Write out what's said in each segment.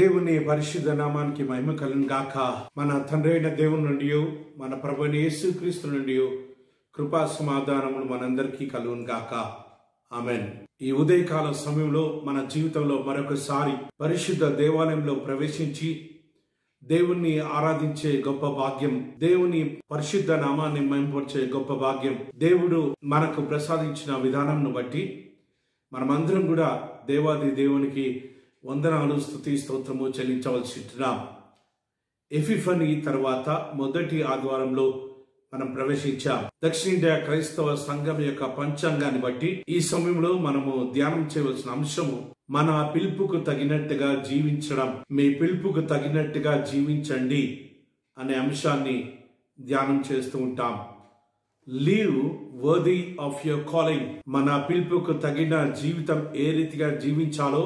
దేవుని పరిశుద్ధ నామానికి మహిమ కలును గాక మన తండ్రి అయిన దేవుని నుండి మన ప్రభుని యేసుక్రీస్తు నుండి కృపా సమాధానములు మనందరికీ కలుగును గాక ఆమెన్ ఈ ఉదయకాల సమయంలో మన జీవితంలో మరొకసారి పరిశుద్ధ దేవాలయంలో ప్రవేశించి దేవుణ్ణి ఆరాధించే గొప్ప భాగ్యం దేవుని పరిశుద్ధ నామాన్ని మేంపరిచే గొప్ప భాగ్యం దేవుడు మనకు ప్రసాదించిన విధానంను బట్టి మనమందరం కూడా దేవాది దేవునికి వందనాలు స్థుతి స్తోత్రము చెల్లించవలసి ఉంటున్నాం ఎఫిఫని తర్వాత మొదటి ఆదివారంలో మనం ప్రవేశించాం దక్షిణ ఇండియా క్రైస్తవ సంఘం యొక్క పంచాంగాన్ని బట్టి ఈ సమయంలో మనము ధ్యానం చేయవలసిన అంశము మన పిలుపుకు తగినట్టుగా జీవించడం మీ పిలుపుకు తగినట్టుగా జీవించండి అనే అంశాన్ని ధ్యానం చేస్తూ ఉంటాం live worthy of your calling మన పిలుపుకు తగిన జీవితం ఏ రీతిగా జీవించాలో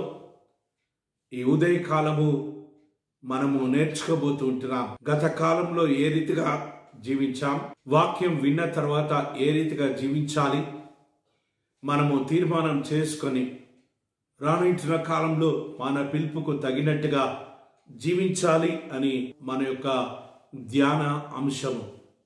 ఈ ఉదయ కాలము మనము నేర్చుకోబోతూ ఉంటున్నాం గత కాలంలో ఏ రీతిగా జీవించాం వాక్యం విన్న తర్వాత ఏ రీతిగా జీవించాలి మనము తీర్మానం చేసుకొని రానుంచిన కాలంలో మన పిలుపుకు తగినట్టుగా జీవించాలి అని మన యొక్క ధ్యాన అంశము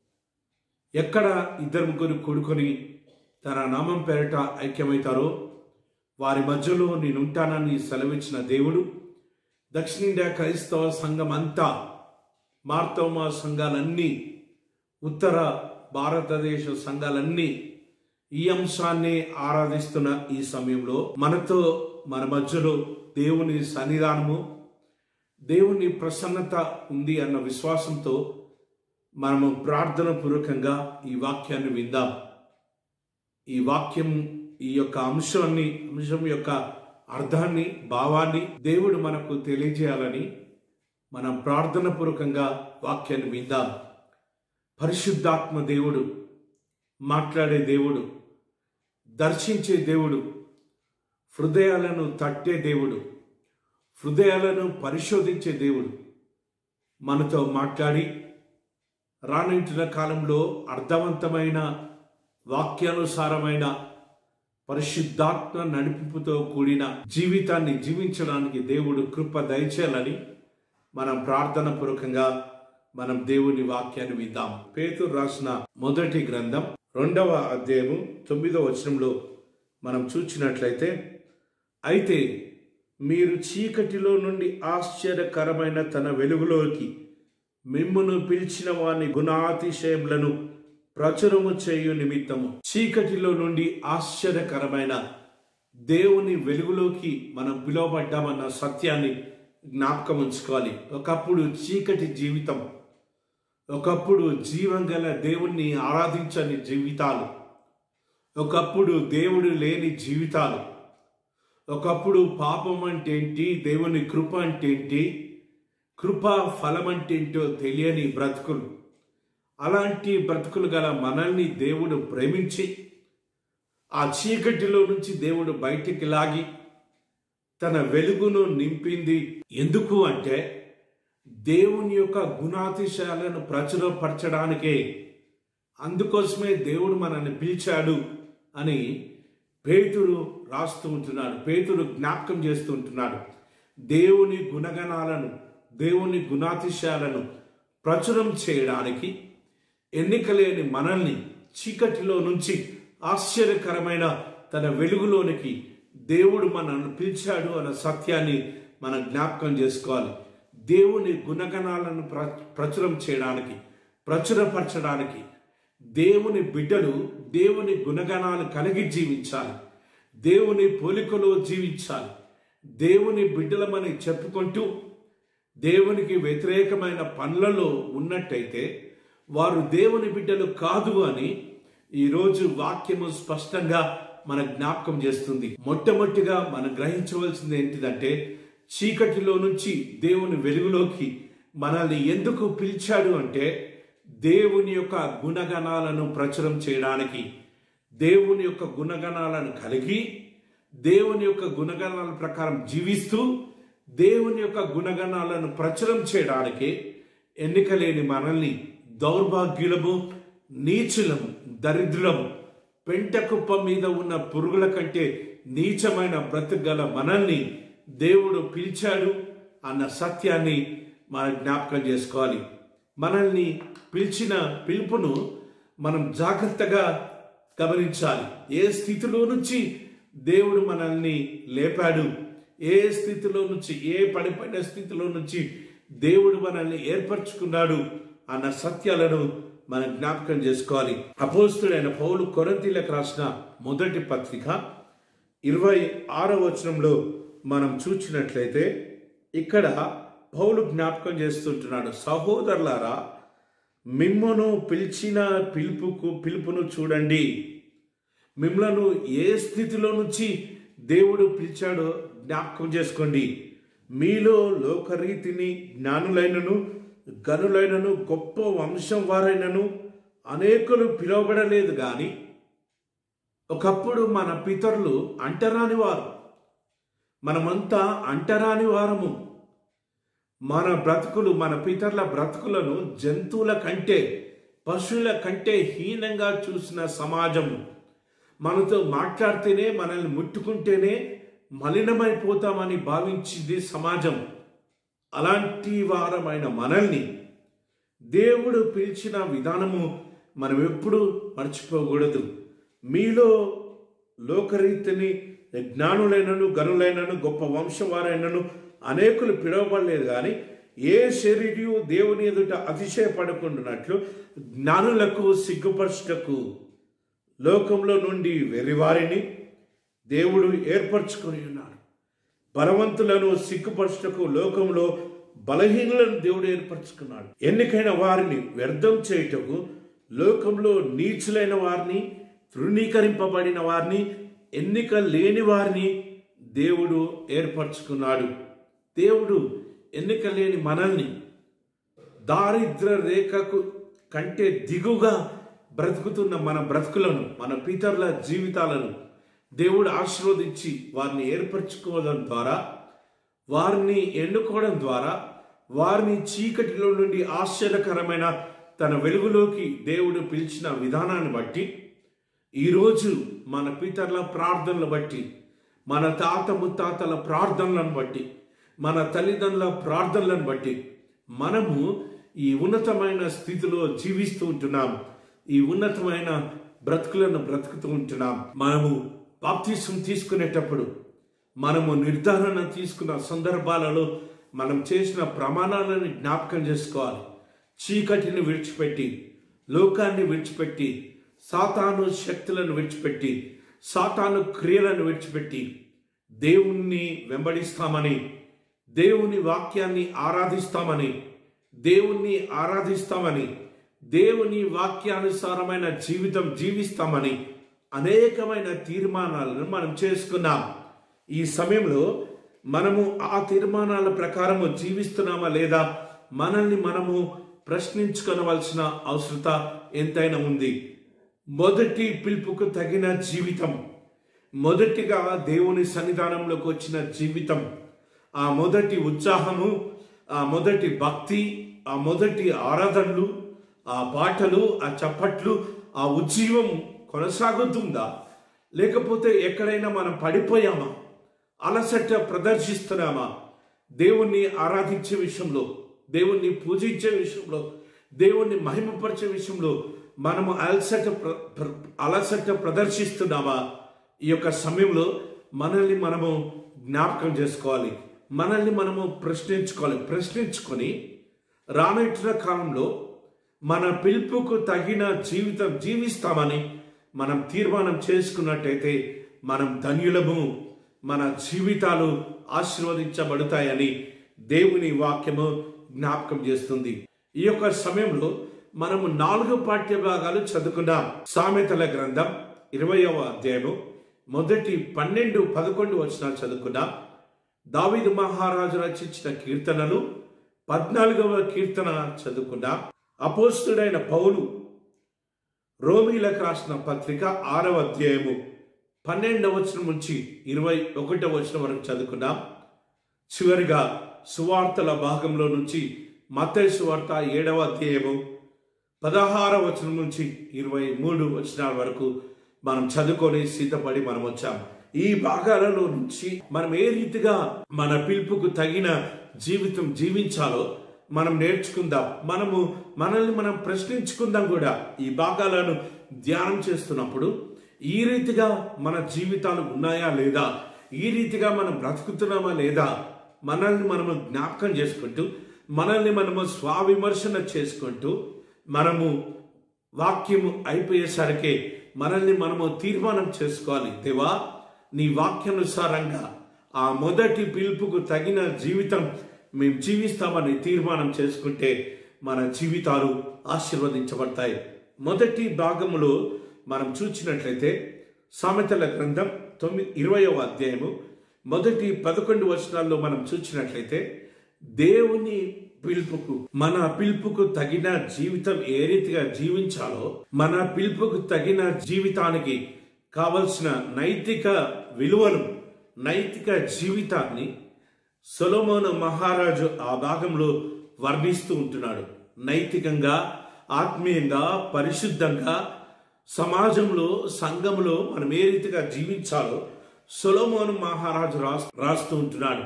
ఎక్కడ ఇద్దరు ముగ్గురు కూడుకొని తన నామం పేరట ఐక్యమవుతారో వారి మధ్యలో నేనుంటానని సెలవిచ్చిన దేవుడు దక్షిణ ఇండియా క్రైస్తవ సంఘం అంతా మార్తోమా సంఘాలన్నీ ఉత్తర భారతదేశ సంఘాలన్నీ ఈ అంశాన్ని ఆరాధిస్తున్న ఈ సమయంలో మనతో మన మధ్యలో దేవుని సన్నిధానము దేవుని ప్రసన్నత ఉంది అన్న విశ్వాసంతో మనము ప్రార్థన పూర్వకంగా ఈ వాక్యాన్ని విందాం ఈ వాక్యం ఈ యొక్క అంశాన్ని అంశం యొక్క అర్థాన్ని భావాన్ని దేవుడు మనకు తెలియజేయాలని మనం ప్రార్థన పూర్వకంగా వాక్యాన్ని విందాం పరిశుద్ధాత్మ దేవుడు మాట్లాడే దేవుడు దర్శించే దేవుడు హృదయాలను తట్టే దేవుడు హృదయాలను పరిశోధించే దేవుడు మనతో మాట్లాడి రానుంటున్న కాలంలో అర్థవంతమైన వాక్యానుసారమైన పరిశుద్ధాత్మ నడిపింపుతో కూడిన జీవితాన్ని జీవించడానికి దేవుడు కృప దయచేయాలని మనం ప్రార్థన పూర్వకంగా మనం దేవుని వాక్యాన్ని విద్దాం పేతురు రాసిన మొదటి గ్రంథం రెండవ అధ్యాయము తొమ్మిదవ వచనంలో మనం చూచినట్లయితే అయితే మీరు చీకటిలో నుండి ఆశ్చర్యకరమైన తన వెలుగులోకి మిమ్మును పిలిచిన వాని గుణాతిశయములను ప్రచురము చేయు నిమిత్తము చీకటిలో నుండి ఆశ్చర్యకరమైన దేవుని వెలుగులోకి మనం పిలువబడ్డామన్న సత్యాన్ని జ్ఞాపకం ఉంచుకోవాలి ఒకప్పుడు చీకటి జీవితం ఒకప్పుడు జీవం గల దేవుణ్ణి ఆరాధించని జీవితాలు ఒకప్పుడు దేవుడు లేని జీవితాలు ఒకప్పుడు పాపం అంటే ఏంటి దేవుని కృప అంటే ఏంటి కృప ఫలం అంటే ఏంటో తెలియని బ్రతుకులు అలాంటి బ్రతుకులు గల మనల్ని దేవుడు ప్రేమించి ఆ చీకటిలో నుంచి దేవుడు బయటికి లాగి తన వెలుగును నింపింది ఎందుకు అంటే దేవుని యొక్క గుణాతిశయాలను ప్రచురపరచడానికే అందుకోసమే దేవుడు మనల్ని పిలిచాడు అని పేతురు రాస్తూ ఉంటున్నాడు పేతురు జ్ఞాపకం చేస్తూ ఉంటున్నాడు దేవుని గుణగణాలను దేవుని గుణాతిశయాలను ప్రచురం చేయడానికి ఎన్నికలేని మనల్ని చీకటిలో నుంచి ఆశ్చర్యకరమైన తన వెలుగులోనికి దేవుడు మనల్ని పిలిచాడు అన్న సత్యాన్ని మనం జ్ఞాపకం చేసుకోవాలి దేవుని గుణగణాలను ప్ర ప్రచురం చేయడానికి ప్రచురపరచడానికి దేవుని బిడ్డలు దేవుని గుణగణాలు కలిగి జీవించాలి దేవుని పోలికలో జీవించాలి దేవుని బిడ్డలమని చెప్పుకుంటూ దేవునికి వ్యతిరేకమైన పనులలో ఉన్నట్టయితే వారు దేవుని బిడ్డలు కాదు అని ఈరోజు వాక్యము స్పష్టంగా మన జ్ఞాపకం చేస్తుంది మొట్టమొదటిగా మనం గ్రహించవలసింది ఏంటిదంటే చీకటిలో నుంచి దేవుని వెలుగులోకి మనల్ని ఎందుకు పిలిచాడు అంటే దేవుని యొక్క గుణగణాలను ప్రచురం చేయడానికి దేవుని యొక్క గుణగణాలను కలిగి దేవుని యొక్క గుణగణాల ప్రకారం జీవిస్తూ దేవుని యొక్క గుణగణాలను ప్రచురం చేయడానికి ఎన్నికలేని మనల్ని దౌర్భాగ్యులము నీచులము దరిద్రులము పెంట కుప్ప మీద ఉన్న పురుగుల కంటే నీచమైన బ్రతుగల మనల్ని దేవుడు పిలిచాడు అన్న సత్యాన్ని మనం జ్ఞాపకం చేసుకోవాలి మనల్ని పిలిచిన పిలుపును మనం జాగ్రత్తగా గమనించాలి ఏ స్థితిలో నుంచి దేవుడు మనల్ని లేపాడు ఏ స్థితిలో నుంచి ఏ పడిపోయిన స్థితిలో నుంచి దేవుడు మనల్ని ఏర్పరచుకున్నాడు అన్న సత్యాలను మనం జ్ఞాపకం చేసుకోవాలి అపోస్తుడైన పౌలు కొరంతీలకు రాసిన మొదటి పత్రిక ఇరవై ఆరో వచనంలో మనం చూచినట్లయితే ఇక్కడ పౌలు జ్ఞాపకం చేస్తుంటున్నాడు సహోదరులారా మిమ్మను పిలిచిన పిలుపుకు పిలుపును చూడండి మిమ్మలను ఏ స్థితిలో నుంచి దేవుడు పిలిచాడో జ్ఞాపకం చేసుకోండి మీలో లోకరీతిని జ్ఞానులైనను గనులైనను గొప్ప వంశం వారైనను అనేకులు పిలువబడలేదు గాని ఒకప్పుడు మన పితరులు అంటరాని వారు మనమంతా అంటరాని వారము మన బ్రతుకులు మన పితరుల బ్రతుకులను జంతువుల కంటే పశువుల కంటే హీనంగా చూసిన సమాజము మనతో మాట్లాడితేనే మనల్ని ముట్టుకుంటేనే మలినమైపోతామని భావించింది సమాజం అలాంటి వారమైన మనల్ని దేవుడు పిలిచిన విధానము మనం ఎప్పుడు మర్చిపోకూడదు మీలో లోకరీతిని జ్ఞానులైనను గనులైనను గొప్ప వంశవారైనను అనేకులు పిలువబడలేదు కానీ ఏ శరీరయు దేవుని ఎదుట అతిశయపడకుండానట్లు జ్ఞానులకు సిగ్గుపరచుటకు లోకంలో నుండి వెరివారిని దేవుడు ఏర్పరచుకొని ఉన్నాడు బలవంతులను సిగ్గుపరచుటకు లోకంలో బలహీనులను దేవుడు ఏర్పరచుకున్నాడు ఎన్నికైన వారిని వ్యర్థం చేయుటకు లోకంలో నీచులైన వారిని తృణీకరింపబడిన వారిని ఎన్నిక లేని వారిని దేవుడు ఏర్పరచుకున్నాడు దేవుడు ఎన్నిక లేని మనల్ని దారిద్ర రేఖకు కంటే దిగుగా బ్రతుకుతున్న మన బ్రతుకులను మన పితరుల జీవితాలను దేవుడు ఆశీర్వదించి వారిని ఏర్పరచుకోవడం ద్వారా వారిని ఎన్నుకోవడం ద్వారా వారిని చీకటిలో నుండి ఆశ్చర్యకరమైన తన వెలుగులోకి దేవుడు పిలిచిన విధానాన్ని బట్టి ఈరోజు మన పితరుల ప్రార్థనలు బట్టి మన తాత ముత్తాతల ప్రార్థనలను బట్టి మన తల్లిదండ్రుల ప్రార్థనలను బట్టి మనము ఈ ఉన్నతమైన స్థితిలో జీవిస్తూ ఉంటున్నాం ఈ ఉన్నతమైన బ్రతుకులను బ్రతుకుతూ ఉంటున్నాం మనము బాప్తీసం తీసుకునేటప్పుడు మనము నిర్ధారణ తీసుకున్న సందర్భాలలో మనం చేసిన ప్రమాణాలను జ్ఞాపకం చేసుకోవాలి చీకటిని విడిచిపెట్టి లోకాన్ని విడిచిపెట్టి సాతాను శక్తులను విడిచిపెట్టి సాతాను క్రియలను విడిచిపెట్టి దేవుణ్ణి వెంబడిస్తామని దేవుని వాక్యాన్ని ఆరాధిస్తామని దేవుణ్ణి ఆరాధిస్తామని దేవుని వాక్యానుసారమైన జీవితం జీవిస్తామని అనేకమైన తీర్మానాలను మనం చేసుకున్నాం ఈ సమయంలో మనము ఆ తీర్మానాల ప్రకారము జీవిస్తున్నామా లేదా మనల్ని మనము ప్రశ్నించుకొనవలసిన అవసరత ఎంతైనా ఉంది మొదటి పిలుపుకు తగిన జీవితం మొదటిగా దేవుని సన్నిధానంలోకి వచ్చిన జీవితం ఆ మొదటి ఉత్సాహము ఆ మొదటి భక్తి ఆ మొదటి ఆరాధనలు ఆ పాటలు ఆ చప్పట్లు ఆ ఉజ్జీవం కొనసాగుతుందా లేకపోతే ఎక్కడైనా మనం పడిపోయామా అలసట ప్రదర్శిస్తున్నామా దేవుణ్ణి ఆరాధించే విషయంలో దేవుణ్ణి పూజించే విషయంలో దేవుణ్ణి మహిమపరిచే విషయంలో మనము అలసట ప్ర- ప్ర- అలసట ప్రదర్శిస్తున్నామా ఈ యొక్క సమయంలో మనల్ని మనము జ్ఞాపకం చేసుకోవాలి మనల్ని మనము ప్రశ్నించుకోవాలి ప్రశ్నించుకొని రానట్టున్న కాలంలో మన పిలుపుకు తగిన జీవితం జీవిస్తామని మనం తీర్మానం చేసుకున్నట్టయితే మనం ధన్యులము మన జీవితాలు ఆశీర్వదించబడతాయని దేవుని వాక్యము జ్ఞాపకం చేస్తుంది ఈ యొక్క సమయంలో మనము నాలుగు పాఠ్య భాగాలు చదువుకున్నాం సామెతల గ్రంథం ఇరవయవ అధ్యాయము మొదటి పన్నెండు పదకొండు వచనాలు చదువుకున్నాం దావీదు మహారాజు రచించిన కీర్తనలు పద్నాలుగవ కీర్తన చదువుకున్నాం అపోస్తుడైన పౌలు రోమీలకు రాసిన పత్రిక ఆరవ అధ్యాయము పన్నెండవ వచనం నుంచి ఇరవై ఒకటవ వచనం వరకు చదువుకున్నాం చివరిగా సువార్తల భాగంలో నుంచి మత్తయి సువార్త ఏడవ అధ్యాయము పదహారవ వచనం నుంచి ఇరవై మూడు వచనాల వరకు మనం చదువుకొని సిద్ధపడి మనం వచ్చాం ఈ భాగాలలో నుంచి మనం ఏ రీతిగా మన పిలుపుకు తగిన జీవితం జీవించాలో మనం నేర్చుకుందాం మనము మనల్ని మనం ప్రశ్నించుకుందాం కూడా ఈ భాగాలను ధ్యానం చేస్తున్నప్పుడు ఈ రీతిగా మన జీవితాలు ఉన్నాయా లేదా ఈ రీతిగా మనం బ్రతుకుతున్నామా లేదా మనల్ని మనము జ్ఞాపకం చేసుకుంటూ మనల్ని మనము స్వావిమర్శన చేసుకుంటూ మనము వాక్యము అయిపోయేసరికి మనల్ని మనము తీర్మానం చేసుకోవాలి దేవా నీ వాక్యానుసారంగా ఆ మొదటి పిలుపుకు తగిన జీవితం మేము జీవిస్తామని తీర్మానం చేసుకుంటే మన జీవితాలు ఆశీర్వదించబడతాయి మొదటి భాగములో మనం చూసినట్లయితే సామెతల గ్రంథం తొమ్మిది ఇరవయవ అధ్యాయము మొదటి పదకొండు వచనాల్లో మనం చూసినట్లయితే దేవుని పిలుపుకు మన పిలుపుకు తగిన జీవితం ఏ రీతిగా జీవించాలో మన పిలుపుకు తగిన జీవితానికి కావలసిన నైతిక విలువలు నైతిక జీవితాన్ని సొలమోను మహారాజు ఆ భాగంలో వర్ణిస్తూ ఉంటున్నాడు నైతికంగా ఆత్మీయంగా పరిశుద్ధంగా సమాజంలో సంఘంలో మనం ఏ రీతిగా జీవించాలో సొలమోను మహారాజు రాస్ రాస్తూ ఉంటున్నాడు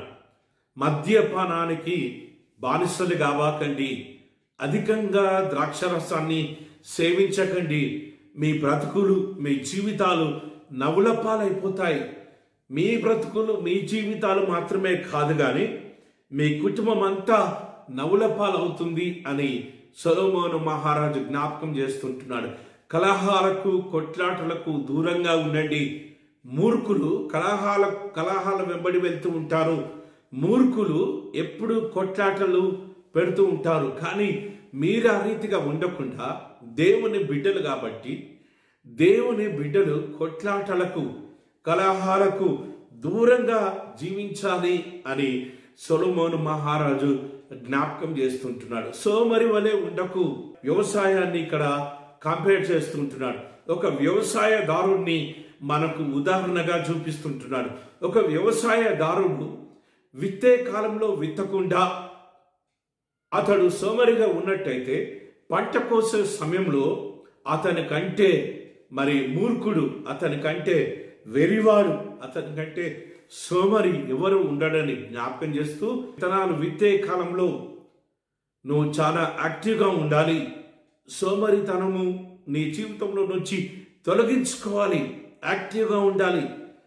మద్యపానానికి బానిసలు కావాకండి అధికంగా ద్రాక్షరసాన్ని సేవించకండి మీ బ్రతుకులు మీ జీవితాలు నవ్వుల పాలైపోతాయి మీ బ్రతుకులు మీ జీవితాలు మాత్రమే కాదు కానీ మీ కుటుంబం అంతా నవ్వుల పాలవుతుంది అని సొలోమోను మహారాజు జ్ఞాపకం చేస్తుంటున్నాడు కలహాలకు కొట్లాటలకు దూరంగా ఉండండి మూర్ఖులు కలహాల కలహాల వెంబడి వెళ్తూ ఉంటారు మూర్ఖులు ఎప్పుడు కొట్లాటలు పెడుతూ ఉంటారు కానీ మీరు ఆ రీతిగా ఉండకుండా దేవుని బిడ్డలు కాబట్టి దేవుని బిడ్డలు కొట్లాటలకు కలహాలకు దూరంగా జీవించాలి అని సొలమోను మహారాజు జ్ఞాపకం చేస్తుంటున్నాడు సోమరి వలె ఉండకు వ్యవసాయాన్ని ఇక్కడ కంపేర్ చేస్తుంటున్నాడు ఒక వ్యవసాయదారుణ్ణి మనకు ఉదాహరణగా చూపిస్తుంటున్నాడు ఒక వ్యవసాయదారుడు విత్తే కాలంలో విత్తకుండా అతడు సోమరిగా ఉన్నట్టయితే పంట కోసే సమయంలో అతని కంటే మరి మూర్ఖుడు అతని కంటే వెరివాడు అతని కంటే సోమరి ఎవరు ఉండడని జ్ఞాపకం చేస్తూ విత్తనాలు విత్తే కాలంలో నువ్వు చాలా యాక్టివ్గా ఉండాలి సోమరితనము నీ జీవితంలో నుంచి తొలగించుకోవాలి యాక్టివ్గా ఉండాలి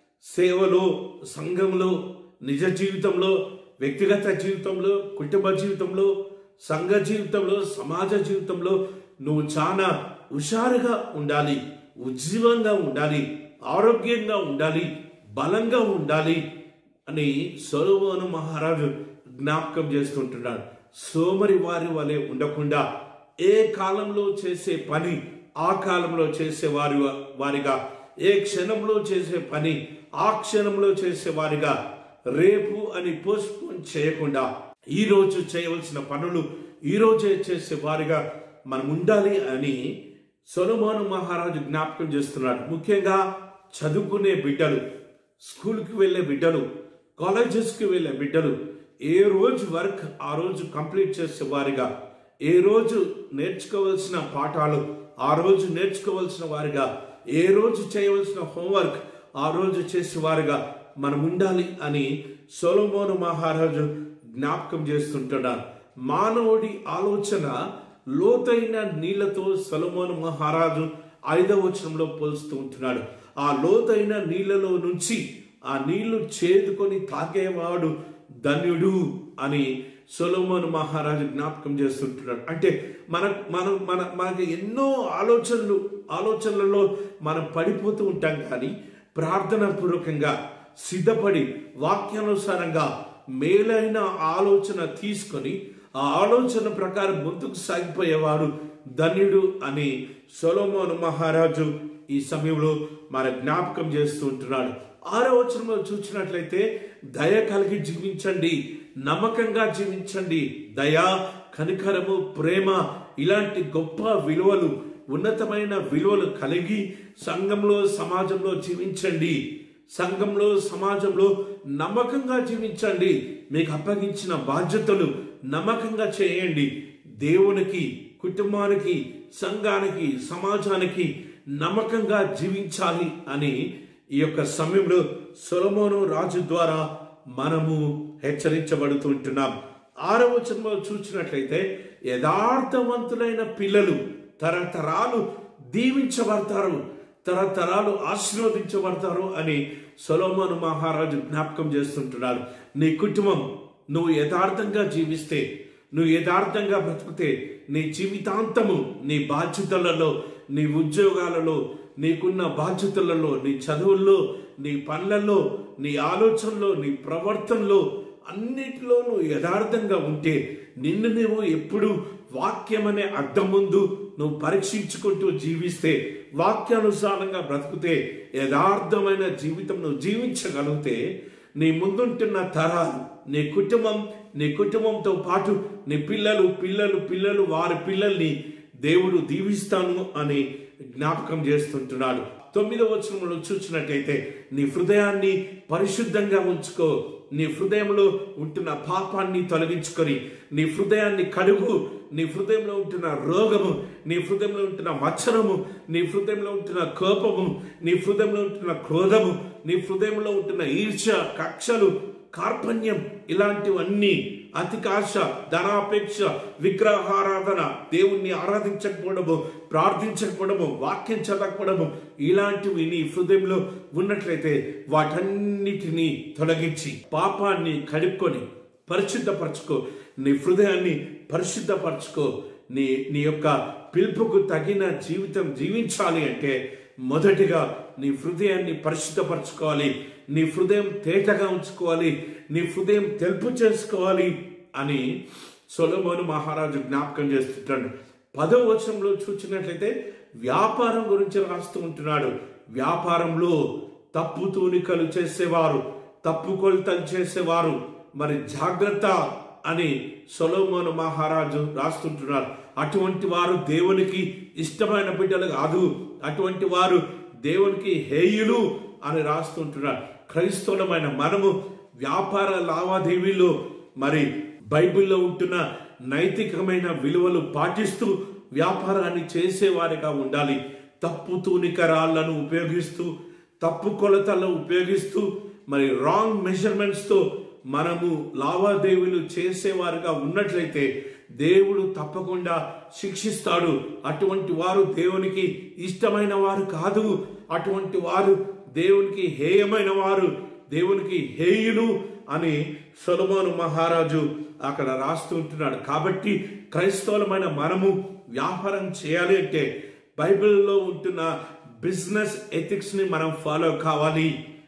సేవలో సంఘంలో నిజ జీవితంలో వ్యక్తిగత జీవితంలో కుటుంబ జీవితంలో సంఘ జీవితంలో సమాజ జీవితంలో నువ్వు చాలా హుషారుగా ఉండాలి ఉజ్జీవంగా ఉండాలి ఆరోగ్యంగా ఉండాలి బలంగా ఉండాలి అని సొలమోను మహారాజు జ్ఞాపకం చేస్తుంటున్నాడు సోమరి వారి వలె ఉండకుండా ఏ కాలంలో చేసే పని ఆ కాలంలో చేసే వారి వారిగా ఏ క్షణంలో చేసే పని ఆ క్షణంలో చేసే వారిగా రేపు అని పోస్ట్పోన్ చేయకుండా ఈ రోజు చేయవలసిన పనులు ఈ రోజే చేసే వారిగా మనం ఉండాలి అని సొలమోను మహారాజు జ్ఞాపకం చేస్తున్నాడు ముఖ్యంగా చదువుకునే బిడ్డలు స్కూల్కి వెళ్ళే బిడ్డలు కాలేజెస్కి వెళ్ళే బిడ్డలు ఏ రోజు వర్క్ ఆ రోజు కంప్లీట్ చేసే వారిగా ఏ రోజు నేర్చుకోవలసిన పాఠాలు ఆ రోజు నేర్చుకోవలసిన వారిగా ఏ రోజు చేయవలసిన హోంవర్క్ ఆ రోజు చేసేవారుగా మనం ఉండాలి అని సొలమోను మహారాజు జ్ఞాపకం చేస్తుంటున్నాడు మానవుడి ఆలోచన లోతైన నీళ్లతో సొలమోను మహారాజు ఐదవ వచనంలో పోల్స్తూ ఉంటున్నాడు ఆ లోతైన నీళ్లలో నుంచి ఆ నీళ్లు చేదుకొని తాగేవాడు ధన్యుడు అని సొలోమోను మహారాజు జ్ఞాపకం చేస్తుంటున్నాడు అంటే మన మనం మన మనకి ఎన్నో ఆలోచనలు ఆలోచనలలో మనం పడిపోతూ ఉంటాం కానీ ప్రార్థన పూర్వకంగా సిద్ధపడి వాక్యానుసారంగా మేలైన ఆలోచన తీసుకొని ఆ ఆలోచన ప్రకారం ముందుకు సాగిపోయేవాడు ధన్యుడు అని సొలోమోను మహారాజు ఈ సమయంలో మన జ్ఞాపకం చేస్తూ ఉంటున్నాడు ఆరో వచనంలో చూసినట్లయితే దయ కలిగి జీవించండి నమ్మకంగా జీవించండి దయ కనికరము ప్రేమ ఇలాంటి గొప్ప విలువలు ఉన్నతమైన విలువలు కలిగి సంఘంలో సమాజంలో జీవించండి సంఘంలో సమాజంలో నమ్మకంగా జీవించండి మీకు అప్పగించిన బాధ్యతలు నమ్మకంగా చేయండి దేవునికి కుటుంబానికి సంఘానికి సమాజానికి నమ్మకంగా జీవించాలి అని ఈ యొక్క సమయంలో సొలమోను రాజు ద్వారా మనము హెచ్చరించబడుతుంటున్నాం ఆరవ వచనంలో చూసినట్లయితే యథార్థవంతులైన పిల్లలు తరతరాలు దీవించబడతారు తరతరాలు ఆశీర్వదించబడతారు అని సొలోమోను మహారాజు జ్ఞాపకం చేస్తుంటున్నాడు నీ కుటుంబం నువ్వు యథార్థంగా జీవిస్తే నువ్వు యథార్థంగా బ్రతికితే నీ జీవితాంతము నీ బాధ్యతలలో నీ ఉద్యోగాలలో నీకున్న బాధ్యతలలో నీ చదువుల్లో నీ పనులలో నీ ఆలోచనలో నీ ప్రవర్తనలో అన్నిటిలో నువ్వు యథార్థంగా ఉంటే నిన్ను నువ్వు ఎప్పుడు వాక్యం అనే అర్థం ముందు నువ్వు పరీక్షించుకుంటూ జీవిస్తే వాక్యానుసారంగా బ్రతుకుతే యథార్థమైన జీవితం నువ్వు జీవించగలిగితే నీ ముందుంటున్న తరాలు నీ కుటుంబం నీ కుటుంబంతో పాటు నీ పిల్లలు పిల్లలు పిల్లలు వారి పిల్లల్ని దేవుడు దీవిస్తాను అని జ్ఞాపకం చేస్తుంటున్నాడు తొమ్మిదవ వచనంలో చూసినట్టయితే నీ హృదయాన్ని పరిశుద్ధంగా ఉంచుకో నీ హృదయంలో ఉంటున్న పాపాన్ని తొలగించుకొని నీ హృదయాన్ని కడుగు నీ హృదయంలో ఉంటున్న రోగము నీ హృదయంలో ఉంటున్న మచ్చరము నీ హృదయంలో ఉంటున్న కోపము నీ హృదయంలో ఉంటున్న క్రోధము నీ హృదయంలో ఉంటున్న ఈర్ష కక్షలు కార్పణ్యం ఇలాంటివన్నీ అతికాశ ధనాపేక్ష విగ్రహారాధన దేవుణ్ణి ఆరాధించకపోవడము ప్రార్థించకపోవడము వాక్యం చదవకపోవడము ఇలాంటివి నీ హృదయంలో ఉన్నట్లయితే వాటన్నిటినీ తొలగించి పాపాన్ని కడుక్కొని పరిశుద్ధపరచుకో నీ హృదయాన్ని పరిశుద్ధపరచుకో నీ నీ యొక్క పిలుపుకు తగిన జీవితం జీవించాలి అంటే మొదటిగా నీ హృదయాన్ని పరిశుద్ధపరచుకోవాలి నీ హృదయం తేటగా ఉంచుకోవాలి నీ హృదయం తెలుపు చేసుకోవాలి అని సొలమోను మహారాజు జ్ఞాపకం చేస్తుంటాడు పదో వచనంలో చూసినట్లయితే వ్యాపారం గురించి రాస్తూ ఉంటున్నాడు వ్యాపారంలో తప్పు తూనికలు చేసేవారు తప్పు కొలతలు చేసేవారు మరి జాగ్రత్త అని సొలోమోను మహారాజు రాస్తుంటున్నారు అటువంటి వారు దేవునికి ఇష్టమైన బిడ్డలు కాదు అటువంటి వారు దేవునికి హేయులు అని రాస్తుంటున్నారు క్రైస్తవులమైన మనము వ్యాపార లావాదేవీలో మరి బైబిల్లో ఉంటున్న నైతికమైన విలువలు పాటిస్తూ వ్యాపారాన్ని చేసేవారిగా ఉండాలి తప్పు తూనికరాళ్లను ఉపయోగిస్తూ తప్పు కొలతలను ఉపయోగిస్తూ మరి రాంగ్ మెజర్మెంట్స్తో మనము లావాదేవీలు చేసేవారుగా ఉన్నట్లయితే దేవుడు తప్పకుండా శిక్షిస్తాడు అటువంటి వారు దేవునికి ఇష్టమైన వారు కాదు అటువంటి వారు దేవునికి హేయమైన వారు దేవునికి హేయులు అని సొలమోను మహారాజు అక్కడ రాస్తుంటున్నాడు కాబట్టి క్రైస్తవులమైన మనము వ్యాపారం చేయాలి అంటే బైబిల్లో ఉంటున్న బిజినెస్ ఎథిక్స్ ని మనం ఫాలో కావాలి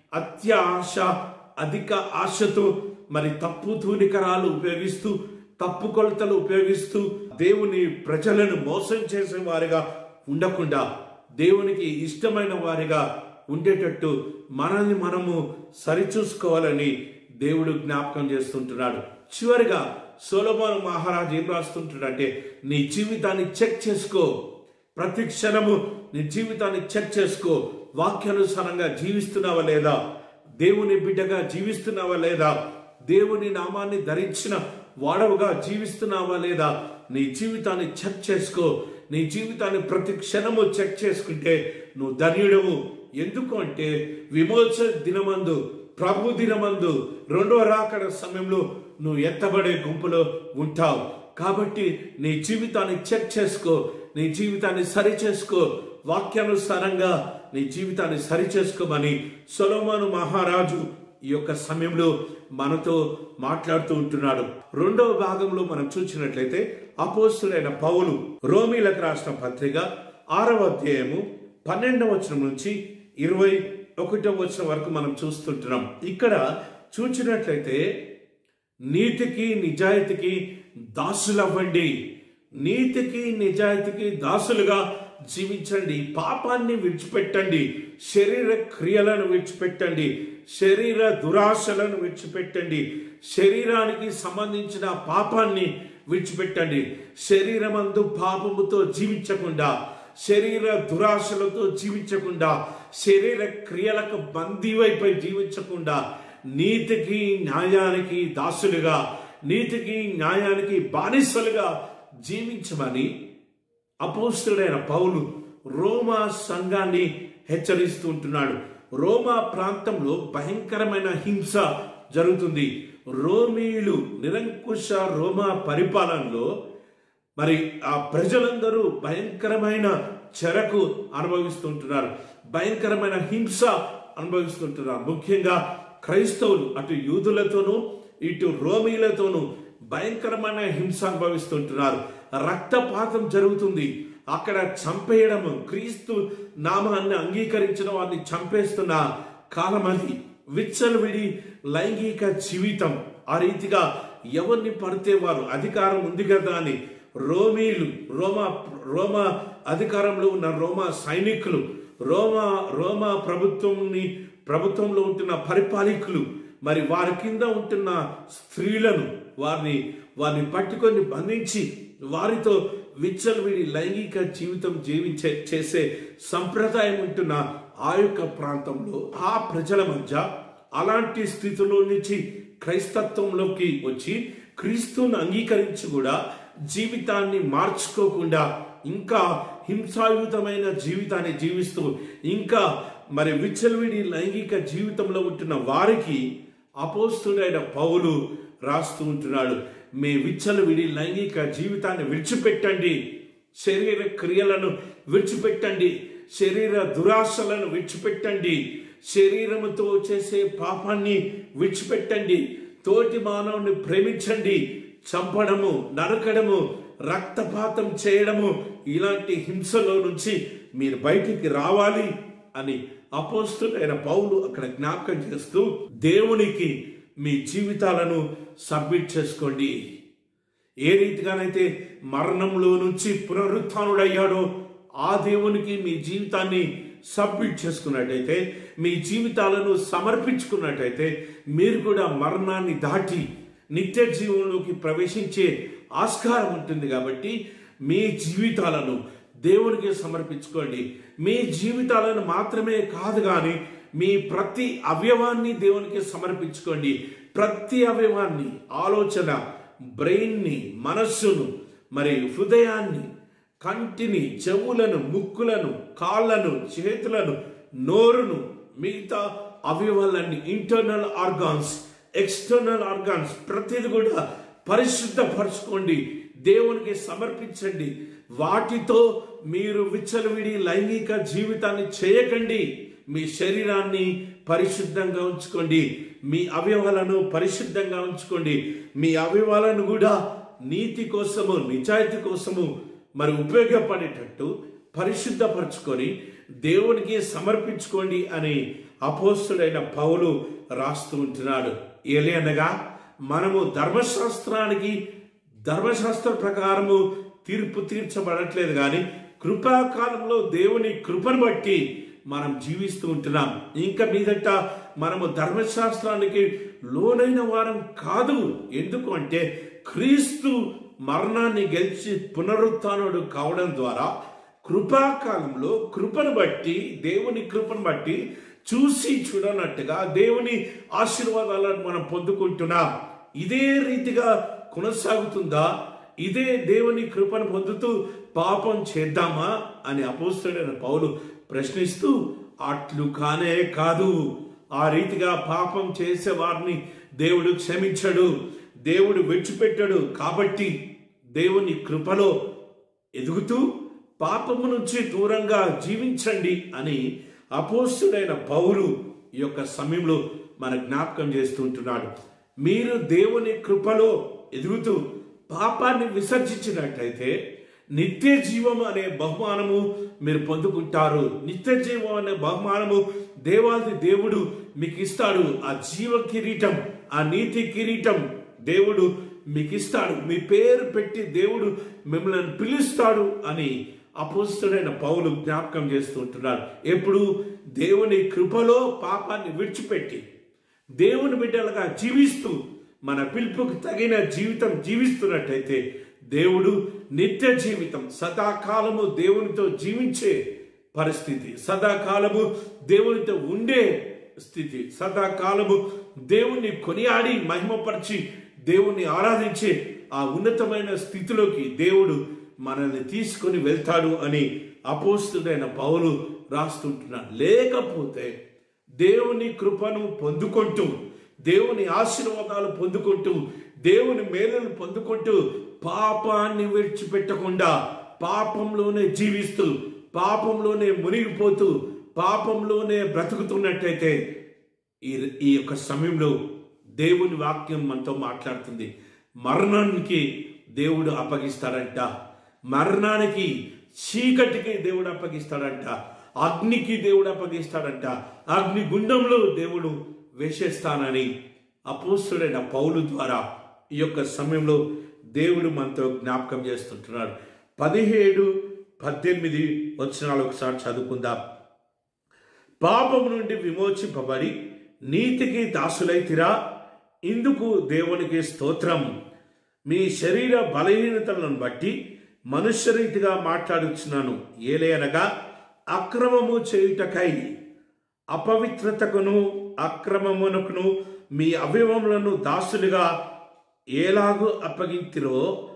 అత్యాశ అధిక ఆశతో మరి తప్పు తూనికరాలు ఉపయోగిస్తూ తప్పు కొలతలు ఉపయోగిస్తూ దేవుని ప్రజలను మోసం చేసే వారిగా ఉండకుండా దేవునికి ఇష్టమైన వారిగా ఉండేటట్టు మనల్ని మనము సరిచూసుకోవాలని దేవుడు జ్ఞాపకం చేస్తుంటున్నాడు చివరిగా సోలమోన్ మహారాజు ఏం రాస్తుంటాడంటే నీ జీవితాన్ని చెక్ చేసుకో ప్రతి క్షణము నీ జీవితాన్ని చెక్ చేసుకో వాక్యానుసారంగా జీవిస్తున్నావా లేదా దేవుని బిడ్డగా జీవిస్తున్నావా లేదా దేవుని నామాన్ని ధరించిన వాడవుగా జీవిస్తున్నావా లేదా నీ జీవితాన్ని చెక్ చేసుకో నీ జీవితాన్ని ప్రతి క్షణము చెక్ చేసుకుంటే నువ్వు ధన్యుడవు ఎందుకు అంటే విమోచన దినమందు ప్రభు దినమందు రెండో రాకడ సమయంలో నువ్వు ఎత్తబడే గుంపులో ఉంటావు కాబట్టి నీ జీవితాన్ని చెక్ చేసుకో నీ జీవితాన్ని సరి చేసుకో వాక్యానుసారంగా నీ జీవితాన్ని సరి చేసుకోమని సొలోమోను మహారాజు ఈ యొక్క సమయంలో మనతో మాట్లాడుతూ ఉంటున్నాడు రెండవ భాగంలో మనం చూసినట్లయితే అపోస్తులైన పౌలు రోమీలకు రాసిన పత్రిక ఆరవ అధ్యాయము పన్నెండవ వచనం నుంచి ఇరవై ఒకటవ వచనం వరకు మనం చూస్తుంటున్నాం ఇక్కడ చూసినట్లయితే నీతికి నిజాయితీకి దాసులవ్వండి నీతికి నిజాయితీకి దాసులుగా జీవించండి పాపాన్ని విడిచిపెట్టండి శరీర క్రియలను విడిచిపెట్టండి శరీర దురాశలను విడిచిపెట్టండి శరీరానికి సంబంధించిన పాపాన్ని విడిచిపెట్టండి శరీరమందు పాపముతో జీవించకుండా శరీర దురాశలతో జీవించకుండా శరీర క్రియలకు బందీవైపై జీవించకుండా నీతికి న్యాయానికి దాసులుగా నీతికి న్యాయానికి బానిసలుగా జీవించమని అపోస్తుడైన పౌలు రోమా సంఘాన్ని హెచ్చరిస్తూ ఉంటున్నాడు రోమా ప్రాంతంలో భయంకరమైన హింస జరుగుతుంది రోమీయులు నిరంకుశ రోమా పరిపాలనలో మరి ఆ ప్రజలందరూ భయంకరమైన చెరకు అనుభవిస్తుంటున్నారు భయంకరమైన హింస అనుభవిస్తుంటున్నారు ముఖ్యంగా క్రైస్తవులు అటు యూదులతోనూ ఇటు రోమీలతోనూ భయంకరమైన హింస అనుభవిస్తుంటున్నారు రక్తపాతం జరుగుతుంది అక్కడ చంపేయడం క్రీస్తు నామాన్ని అంగీకరించిన వారిని చంపేస్తున్న కాలం అది విచ్చలవిడి లైంగిక జీవితం ఆ రీతిగా ఎవరిని పడితే వారు అధికారం ఉంది కదా అని రోమీలు రోమా రోమా అధికారంలో ఉన్న రోమా సైనికులు రోమా రోమా ప్రభుత్వంని ప్రభుత్వంలో ఉంటున్న పరిపాలకులు మరి వారి కింద ఉంటున్న స్త్రీలను వారిని వారిని పట్టుకొని బంధించి వారితో విచ్చలవిడి లైంగిక జీవితం జీవించే చేసే సంప్రదాయం ఉంటున్న ఆ యొక్క ప్రాంతంలో ఆ ప్రజల మధ్య అలాంటి స్థితిలో నుంచి క్రైస్తత్వంలోకి వచ్చి క్రీస్తుని అంగీకరించి కూడా జీవితాన్ని మార్చుకోకుండా ఇంకా హింసాయుతమైన జీవితాన్ని జీవిస్తూ ఇంకా మరి విచ్చలవిడి లైంగిక జీవితంలో ఉంటున్న వారికి అపోస్తుడైన పౌలు రాస్తూ ఉంటున్నాడు మీ విచ్చలవిడి లైంగిక జీవితాన్ని విడిచిపెట్టండి శరీర క్రియలను విడిచిపెట్టండి శరీర దురాశలను విడిచిపెట్టండి శరీరముతో చేసే పాపాన్ని విడిచిపెట్టండి తోటి మానవుని ప్రేమించండి చంపడము నరకడము రక్తపాతం చేయడము ఇలాంటి హింసలో నుంచి మీరు బయటికి రావాలి అని అపోస్తులైన పౌలు అక్కడ జ్ఞాపకం చేస్తూ దేవునికి మీ జీవితాలను సబ్మిట్ చేసుకోండి ఏ రీతిగానైతే మరణంలో నుంచి పునరుత్డయ్యాడో ఆ దేవునికి మీ జీవితాన్ని సబ్మిట్ చేసుకున్నట్టయితే మీ జీవితాలను సమర్పించుకున్నట్టయితే మీరు కూడా మరణాన్ని దాటి నిత్య జీవంలోకి ప్రవేశించే ఆస్కారం ఉంటుంది కాబట్టి మీ జీవితాలను దేవునికి సమర్పించుకోండి మీ జీవితాలను మాత్రమే కాదు కానీ మీ ప్రతి అవయవాన్ని దేవునికి సమర్పించుకోండి ప్రతి అవయవాన్ని ఆలోచన బ్రెయిన్ని మనస్సును మరి హృదయాన్ని కంటిని చెవులను ముక్కులను కాళ్ళను చేతులను నోరును మిగతా అవయవాలన్నీ ఇంటర్నల్ ఆర్గాన్స్ ఎక్స్టర్నల్ ఆర్గాన్స్ ప్రతిది కూడా పరిశుద్ధపరచుకోండి దేవునికి సమర్పించండి వాటితో మీరు విచ్చలవిడి లైంగిక జీవితాన్ని చేయకండి మీ శరీరాన్ని పరిశుద్ధంగా ఉంచుకోండి మీ అవయవాలను పరిశుద్ధంగా ఉంచుకోండి మీ అవయవాలను కూడా నీతి కోసము నిజాయితీ కోసము మరి ఉపయోగపడేటట్టు పరిశుద్ధపరచుకొని దేవునికి సమర్పించుకోండి అని అపోస్తుడైన పౌలు రాస్తూ ఉంటున్నాడు ఏలే అనగా మనము ధర్మశాస్త్రానికి ధర్మశాస్త్ర ప్రకారము తీర్పు తీర్చబడట్లేదు కానీ కృపాకాలంలో దేవుని కృపను బట్టి మనం జీవిస్తూ ఉంటున్నాం ఇంకా మీదట మనము ధర్మశాస్త్రానికి లోనైన వారం కాదు ఎందుకు అంటే క్రీస్తు మరణాన్ని గెలిచి పునరుత్నుడు కావడం ద్వారా కృపాకాలంలో కృపను బట్టి దేవుని కృపను బట్టి చూసి చూడనట్టుగా దేవుని ఆశీర్వాదాలను మనం పొందుకుంటున్నాం ఇదే రీతిగా కొనసాగుతుందా ఇదే దేవుని కృపను పొందుతూ పాపం చేద్దామా అని అపోస్తుడైన పౌలు ప్రశ్నిస్తూ అట్లు కానే కాదు ఆ రీతిగా పాపం చేసే వారిని దేవుడు క్షమించడు దేవుడు విడిచిపెట్టాడు కాబట్టి దేవుని కృపలో ఎదుగుతూ పాపము నుంచి దూరంగా జీవించండి అని అపోస్తుడైన పౌరు ఈ యొక్క సమయంలో మన జ్ఞాపకం చేస్తుంటున్నాడు మీరు దేవుని కృపలో ఎదుగుతూ పాపాన్ని విసర్జించినట్లయితే నిత్య జీవం అనే బహుమానము మీరు పొందుకుంటారు నిత్య జీవం అనే బహుమానము దేవాది దేవుడు మీకు ఇస్తాడు ఆ జీవ కిరీటం ఆ నీతి కిరీటం దేవుడు మీకు ఇస్తాడు మీ పేరు పెట్టి దేవుడు మిమ్మల్ని పిలుస్తాడు అని అపోస్తుడైన పౌలు జ్ఞాపకం చేస్తుంటున్నాడు ఎప్పుడు దేవుని కృపలో పాపాన్ని విడిచిపెట్టి దేవుని బిడ్డలుగా జీవిస్తూ మన పిలుపుకు తగిన జీవితం జీవిస్తున్నట్టయితే దేవుడు నిత్య జీవితం సదాకాలము దేవునితో జీవించే పరిస్థితి సదాకాలము దేవునితో ఉండే స్థితి సదాకాలము దేవుణ్ణి కొనియాడి మహిమపరిచి దేవుణ్ణి ఆరాధించే ఆ ఉన్నతమైన స్థితిలోకి దేవుడు మనల్ని తీసుకొని వెళ్తాడు అని అపోస్తుడైన పౌలు రాస్తుంటున్నాడు లేకపోతే దేవుని కృపను పొందుకుంటూ దేవుని ఆశీర్వాదాలు పొందుకుంటూ దేవుని మేలును పొందుకుంటూ పాపాన్ని విడిచిపెట్టకుండా పాపంలోనే జీవిస్తూ పాపంలోనే మునిగిపోతూ పాపంలోనే బ్రతుకుతున్నట్టయితే ఈ ఈ యొక్క సమయంలో దేవుని వాక్యం మనతో మాట్లాడుతుంది మరణానికి దేవుడు అప్పగిస్తాడంట మరణానికి చీకటికి దేవుడు అప్పగిస్తాడంట అగ్నికి దేవుడు అప్పగిస్తాడంట అగ్ని గుండంలో దేవుడు వేసేస్తానని అపోస్తుడైన పౌలు ద్వారా ఈ యొక్క సమయంలో దేవుడు మనతో జ్ఞాపకం చేస్తుంటున్నాడు పదిహేడు పద్దెనిమిది వచనాలు ఒకసారి చదువుకుందాం పాపము నుండి విమోచింపబడి నీతికి దాసులైతిరా ఇందుకు దేవునికి స్తోత్రం మీ శరీర బలహీనతలను బట్టి మనుష్యరీతిగా మాట్లాడుచున్నాను ఏలేనగా అక్రమము చేయుటకై అపవిత్రతకును అక్రమమునకును మీ అవయవములను దాసులుగా ఎలాగూ అప్పగింతిరో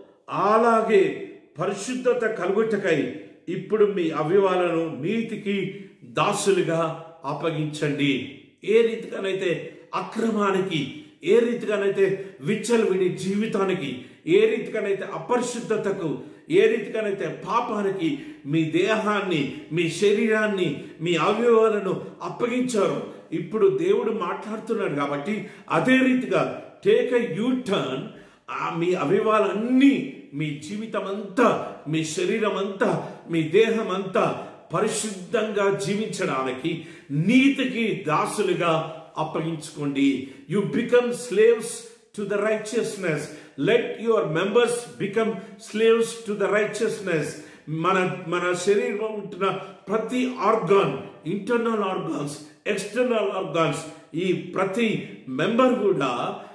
అలాగే పరిశుద్ధత కలుగుటకై ఇప్పుడు మీ అవయవాలను నీతికి దాసులుగా అప్పగించండి ఏ రీతిగానైతే అక్రమానికి ఏ రీతిగానైతే విచ్చలవిడి జీవితానికి ఏ రీతిగానైతే అపరిశుద్ధతకు ఏ రీతిగానైతే పాపానికి మీ దేహాన్ని మీ శరీరాన్ని మీ అవయవాలను అప్పగించారు ఇప్పుడు దేవుడు మాట్లాడుతున్నాడు కాబట్టి అదే రీతిగా టేక్ ఎ యూ టర్న్ ఆ మీ అవయవాలన్నీ మీ జీవితం అంతా మీ శరీరం అంతా మీ దేహం అంతా పరిశుద్ధంగా జీవించడానికి నీతికి దాసులుగా అప్పగించుకోండి you become slaves to the righteousness let your members become slaves to the righteousness మన మన శరీరంలో ఉంటున్న ప్రతి organ internal organs external organs ఈ ప్రతి మెంబర్ కూడా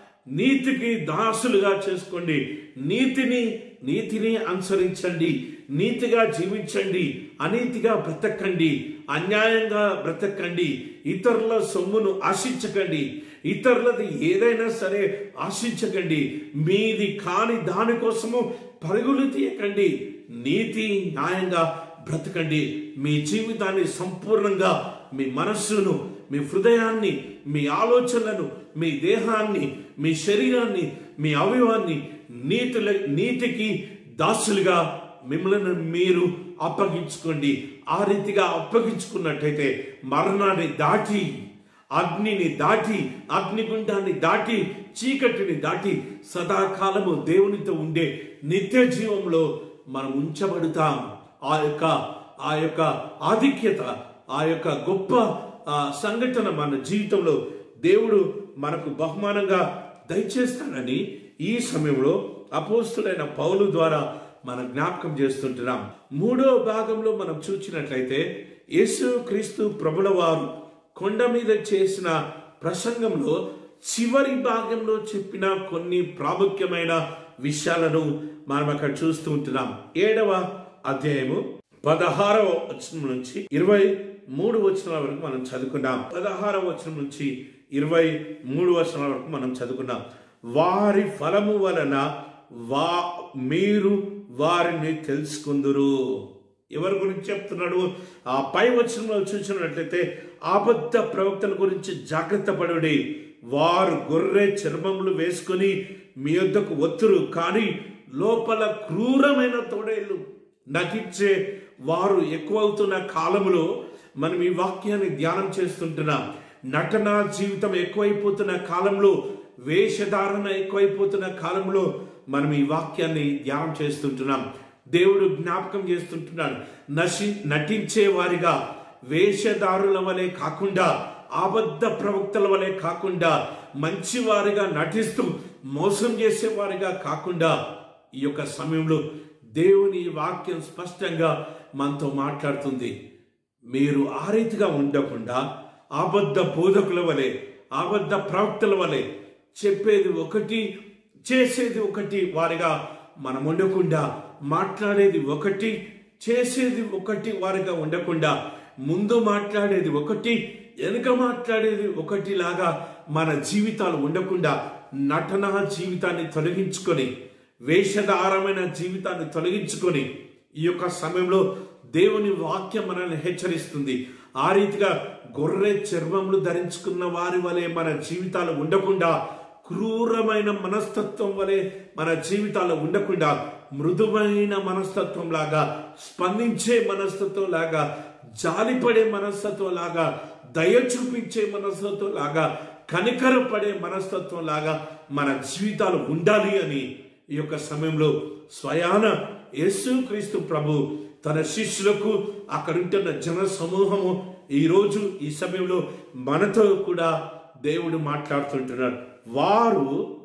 నీతికి దాసులుగా చేసుకోండి నీతిని నీతిని అనుసరించండి నీతిగా జీవించండి అనీతిగా బ్రతకండి అన్యాయంగా బ్రతకండి ఇతరుల సొమ్మును ఆశించకండి ఇతరులది ఏదైనా సరే ఆశించకండి మీది కాని దానికోసము పరుగులు తీయకండి నీతి న్యాయంగా బ్రతకండి మీ జీవితాన్ని సంపూర్ణంగా మీ మనస్సును మీ హృదయాన్ని మీ ఆలోచనలను మీ దేహాన్ని మీ శరీరాన్ని మీ అవయవాన్ని నీతుల నీతికి దాసులుగా మిమ్మల్ని మీరు అప్పగించుకోండి ఆ రీతిగా అప్పగించుకున్నట్టయితే మరణాన్ని దాటి అగ్నిని దాటి అగ్నిగుండాన్ని దాటి చీకటిని దాటి సదాకాలము దేవునితో ఉండే నిత్య జీవంలో మనం ఉంచబడతాం ఆ యొక్క ఆ యొక్క ఆధిక్యత ఆ యొక్క గొప్ప ఆ సంఘటన మన జీవితంలో దేవుడు మనకు బహుమానంగా దయచేస్తాడని ఈ సమయంలో అపోస్తుడైన పౌలు ద్వారా మనం జ్ఞాపకం చేస్తుంటున్నాం మూడో భాగంలో మనం చూచినట్లయితే యేసు క్రీస్తు ప్రభుల వారు కొండ మీద చేసిన ప్రసంగంలో చివరి భాగంలో చెప్పిన కొన్ని ప్రాముఖ్యమైన విషయాలను మనం అక్కడ చూస్తూ ఉంటున్నాం ఏడవ అధ్యాయము పదహారవ వచనం నుంచి ఇరవై మూడు వచనాల వరకు మనం చదువుకున్నాం పదహారవ వచనం నుంచి ఇరవై మూడు వచనాల వరకు మనం చదువుకున్నాం వారి ఫలము వలన వా మీరు వారిని తెలుసుకుందురు ఎవరి గురించి చెప్తున్నాడు ఆ పై వచనంలో చూసినట్లయితే ఆబద్ధ ప్రవక్తల గురించి జాగ్రత్త పడుడి వారు గొర్రె చర్మములు వేసుకొని మీ యొద్దకు ఒత్తురు కానీ లోపల క్రూరమైన తోడేళ్ళు నటించే వారు ఎక్కువవుతున్న కాలములో మనం ఈ వాక్యాన్ని ధ్యానం చేస్తుంటున్నాం నటన జీవితం ఎక్కువైపోతున్న కాలంలో వేషధారణ ఎక్కువైపోతున్న కాలంలో మనం ఈ వాక్యాన్ని ధ్యానం చేస్తుంటున్నాం దేవుడు జ్ఞాపకం చేస్తుంటున్నాడు నశి నటించే వారిగా వేషధారుల వలె కాకుండా ఆబద్ధ ప్రవక్తల వలె కాకుండా మంచివారిగా నటిస్తూ మోసం చేసేవారిగా కాకుండా ఈ యొక్క సమయంలో దేవుని వాక్యం స్పష్టంగా మనతో మాట్లాడుతుంది మీరు ఆ రీతిగా ఉండకుండా ఆబద్ధ బోధకుల వలె ఆబద్ధ ప్రవక్తల వలె చెప్పేది ఒకటి చేసేది ఒకటి వారిగా మనం ఉండకుండా మాట్లాడేది ఒకటి చేసేది ఒకటి వారిగా ఉండకుండా ముందు మాట్లాడేది ఒకటి వెనుక మాట్లాడేది ఒకటి లాగా మన జీవితాలు ఉండకుండా నటన జీవితాన్ని తొలగించుకొని వేషధారమైన జీవితాన్ని తొలగించుకొని ఈ యొక్క సమయంలో దేవుని వాక్యం మనల్ని హెచ్చరిస్తుంది ఆ రీతిగా గొర్రె చర్మములు ధరించుకున్న వారి వలె మన జీవితాలు ఉండకుండా క్రూరమైన మనస్తత్వం వలె మన జీవితాలు ఉండకుండా మృదువైన మనస్తత్వం లాగా స్పందించే మనస్తత్వం లాగా జాలిపడే మనస్తత్వం లాగా దయ చూపించే మనస్తత్వం లాగా కనికరపడే మనస్తత్వం లాగా మన జీవితాలు ఉండాలి అని ఈ యొక్క సమయంలో స్వయాన యేసుక్రీస్తు ప్రభు తన శిష్యులకు అక్కడుంటున్న జన సమూహము ఈ రోజు ఈ సమయంలో మనతో కూడా దేవుడు మాట్లాడుతుంటున్నాడు వారు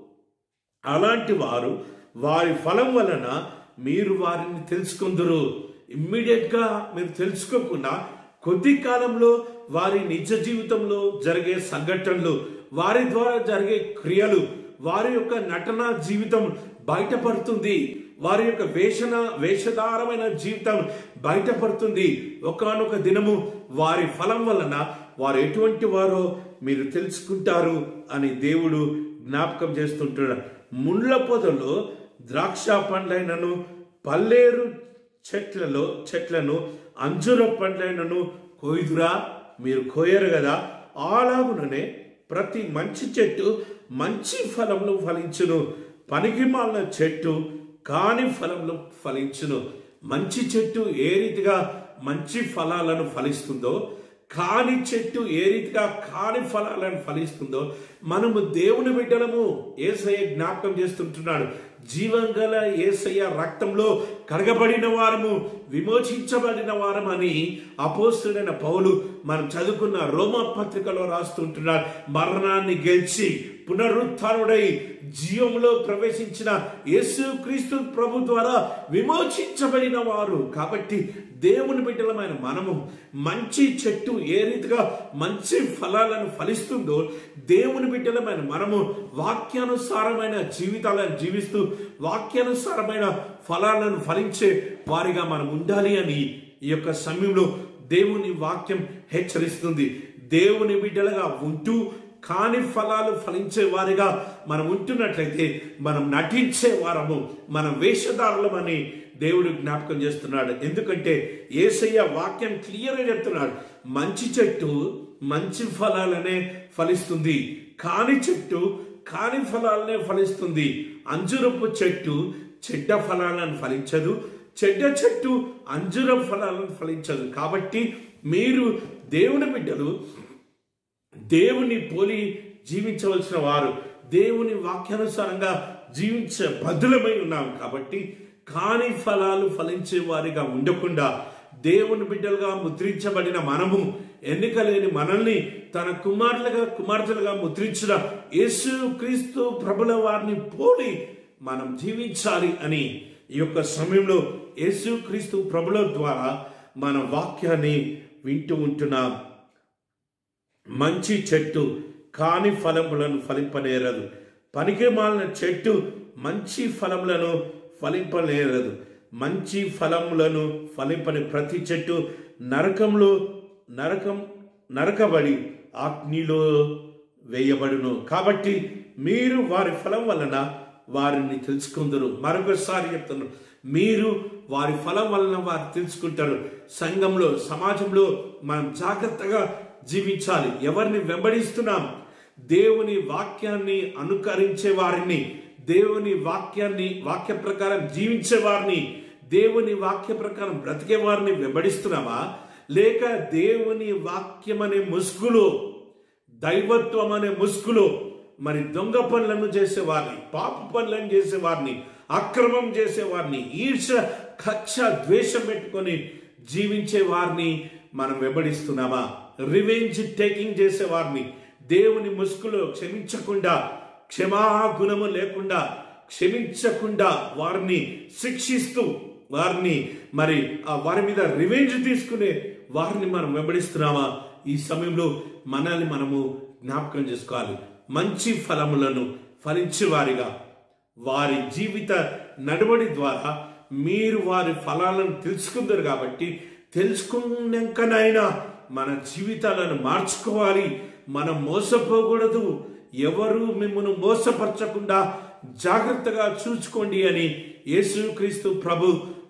అలాంటి వారు వారి ఫలం వలన మీరు వారిని తెలుసుకుందరు ఇమ్మీడియట్ గా మీరు తెలుసుకోకుండా కొద్ది కాలంలో వారి నిజ జీవితంలో జరిగే సంఘటనలు వారి ద్వారా జరిగే క్రియలు వారి యొక్క నటన జీవితం బయటపడుతుంది వారి యొక్క వేషణ వేషధారమైన జీవితం బయటపడుతుంది ఒకనొక దినము వారి ఫలం వలన వారు ఎటువంటి వారో మీరు తెలుసుకుంటారు అని దేవుడు జ్ఞాపకం చేస్తుంటున్నాడు ముండ్ల పొదలో ద్రాక్ష పండ్లైనను పల్లేరు చెట్లలో చెట్లను అంజుర పండ్లైనను కోయుదురా మీరు కోయరు కదా అలాగుననే ప్రతి మంచి చెట్టు మంచి ఫలములు ఫలించును పనికిమాలిన చెట్టు కాని ఫలములు ఫలించును మంచి చెట్టు ఏ రీతిగా మంచి ఫలాలను ఫలిస్తుందో కాని చెట్టు ఏ రీతిగా కాని ఫలాలను ఫలిస్తుందో మనము దేవుని బిడ్డలము ఏసయ్య జ్ఞాపకం చేస్తుంటున్నాడు జీవం గల ఏసయ్య రక్తంలో కడగబడిన వారము విమోచించబడిన వారమని అపోస్తుడైన పౌలు మనం చదువుకున్న రోమా పత్రికలో రాస్తుంటున్నాడు మరణాన్ని గెలిచి పునరుత్డై జీవంలో ప్రవేశించిన యేసు క్రీస్తు ప్రభు ద్వారా విమోచించబడిన వారు కాబట్టి దేవుని బిడ్డలమైన మనము మంచి చెట్టు ఏ రీతిగా మంచి ఫలాలను ఫలిస్తుందో దేవుని బిడ్డలమైన మనము వాక్యానుసారమైన జీవితాలను జీవిస్తూ వాక్యానుసారమైన ఫలాలను ఫలించే వారిగా మనం ఉండాలి అని ఈ యొక్క సమయంలో దేవుని వాక్యం హెచ్చరిస్తుంది దేవుని బిడ్డలుగా ఉంటూ కాని ఫలాలు ఫలించే వారిగా మనం ఉంటున్నట్లయితే మనం నటించే వారము మనం వేషధారులమని దేవుడు జ్ఞాపకం చేస్తున్నాడు ఎందుకంటే ఏసయ్య వాక్యం క్లియర్గా చెప్తున్నాడు మంచి చెట్టు మంచి ఫలాలనే ఫలిస్తుంది కాని చెట్టు కాని ఫలాలనే ఫలిస్తుంది అంజురపు చెట్టు చెడ్డ ఫలాలను ఫలించదు చెడ్డ చెట్టు అంజుర ఫలాలను ఫలించదు కాబట్టి మీరు దేవుని బిడ్డలు దేవుని పోలి జీవించవలసిన వారు దేవుని వాక్యానుసారంగా జీవించే బదులమై ఉన్నాం కాబట్టి కాని ఫలాలు ఫలించే వారిగా ఉండకుండా దేవుని బిడ్డలుగా ముద్రించబడిన మనము ఎన్నిక లేని మనల్ని తన కుమారులుగా కుమార్తెలుగా ముద్రించిన యేసు క్రీస్తు ప్రభుల వారిని పోలి మనం జీవించాలి అని ఈ యొక్క సమయంలో యేసు క్రీస్తు ప్రభుల ద్వారా మన వాక్యాన్ని వింటూ ఉంటున్నాం మంచి చెట్టు కాని ఫలములను ఫలింపనేరదు పనికి మాలిన చెట్టు మంచి ఫలములను ఫలింపనేరదు మంచి ఫలములను ఫలింపని ప్రతి చెట్టు నరకంలో నరకం నరకబడి అగ్నిలో వేయబడును కాబట్టి మీరు వారి ఫలం వలన వారిని తెలుసుకుందరు మరొకసారి చెప్తున్నారు మీరు వారి ఫలం వలన వారు తెలుసుకుంటారు సంఘంలో సమాజంలో మనం జాగ్రత్తగా జీవించాలి ఎవరిని వెంబడిస్తున్నాం దేవుని వాక్యాన్ని అనుకరించే వారిని దేవుని వాక్యాన్ని వాక్య ప్రకారం జీవించే వారిని దేవుని వాక్య ప్రకారం బ్రతికే వారిని వెంబడిస్తున్నావా లేక దేవుని వాక్యం అనే ముసుగులో దైవత్వం అనే ముసుగులో మరి దొంగ పనులను చేసేవారిని పాప పనులను చేసేవారిని అక్రమం చేసేవారిని ఈర్ష కక్ష ద్వేషం పెట్టుకొని జీవించే వారిని మనం వెంబడిస్తున్నామా రివెంజ్ టేకింగ్ చేసేవారిని దేవుని ముసుగులో క్షమించకుండా క్షమాగుణము లేకుండా క్షమించకుండా వారిని శిక్షిస్తూ వారిని మరి ఆ వారి మీద రివెంజ్ తీసుకునే వారిని మనం వెంబడిస్తున్నామా ఈ సమయంలో మనల్ని మనము జ్ఞాపకం చేసుకోవాలి మంచి ఫలములను ఫలించే వారిగా వారి జీవిత నడవడి ద్వారా మీరు వారి ఫలాలను తెలుసుకుందరు కాబట్టి తెలుసుకున్నాకనైనా మన జీవితాలను మార్చుకోవాలి మనం మోసపోకూడదు ఎవరు మిమ్మల్ని మోసపరచకుండా జాగ్రత్తగా చూసుకోండి అని యేసుక్రీస్తు ప్రభు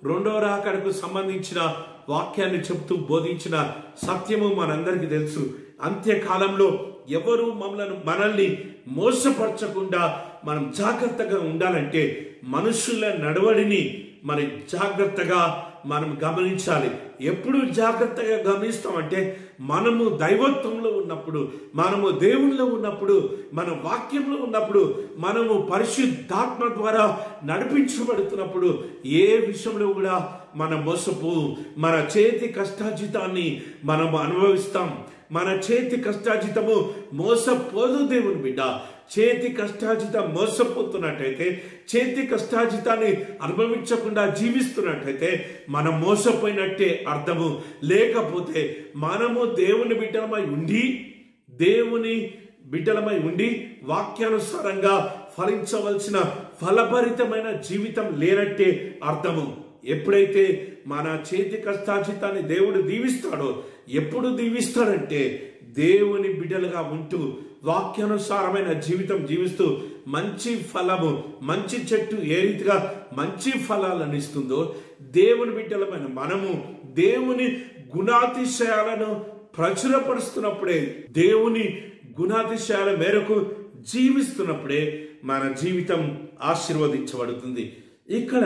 రెండవ రాకడకు సంబంధించిన వాక్యాన్ని చెప్తూ బోధించిన సత్యము మనందరికీ తెలుసు అంత్యకాలంలో ఎవరు మమ్మల్ని మనల్ని మోసపరచకుండా మనం జాగ్రత్తగా ఉండాలంటే మనుషుల నడవడిని మరి జాగ్రత్తగా మనం గమనించాలి ఎప్పుడు జాగ్రత్తగా గమనిస్తామంటే మనము దైవత్వంలో ఉన్నప్పుడు మనము దేవునిలో ఉన్నప్పుడు మన వాక్యంలో ఉన్నప్పుడు మనము పరిశుద్ధాత్మ ద్వారా నడిపించబడుతున్నప్పుడు ఏ విషయంలో కూడా మనం మోసపో మన చేతి కష్టాజితాన్ని మనం అనుభవిస్తాం మన చేతి కష్టాజితము మోసపోదు దేవుని బిడ్డ చేతి కష్టాజితం మోసపోతున్నట్టయితే చేతి కష్టాజితాన్ని అనుభవించకుండా జీవిస్తున్నట్టయితే మనం మోసపోయినట్టే అర్థము లేకపోతే మనము దేవుని బిడ్డలమై ఉండి దేవుని బిడ్డలమై ఉండి వాక్యానుసారంగా ఫలించవలసిన ఫలభరితమైన జీవితం లేనట్టే అర్థము ఎప్పుడైతే మన చేతి కష్టాజితాన్ని దేవుడు దీవిస్తాడో ఎప్పుడు దీవిస్తాడంటే దేవుని బిడ్డలుగా ఉంటూ వాక్యానుసారమైన జీవితం జీవిస్తూ మంచి ఫలము మంచి చెట్టు ఏ రీతిగా మంచి ఫలాలను ఇస్తుందో దేవుని బిడ్డలమైన మనము దేవుని గుణాతిశయాలను ప్రచురపరుస్తున్నప్పుడే దేవుని గుణాతిశయాల మేరకు జీవిస్తున్నప్పుడే మన జీవితం ఆశీర్వదించబడుతుంది ఇక్కడ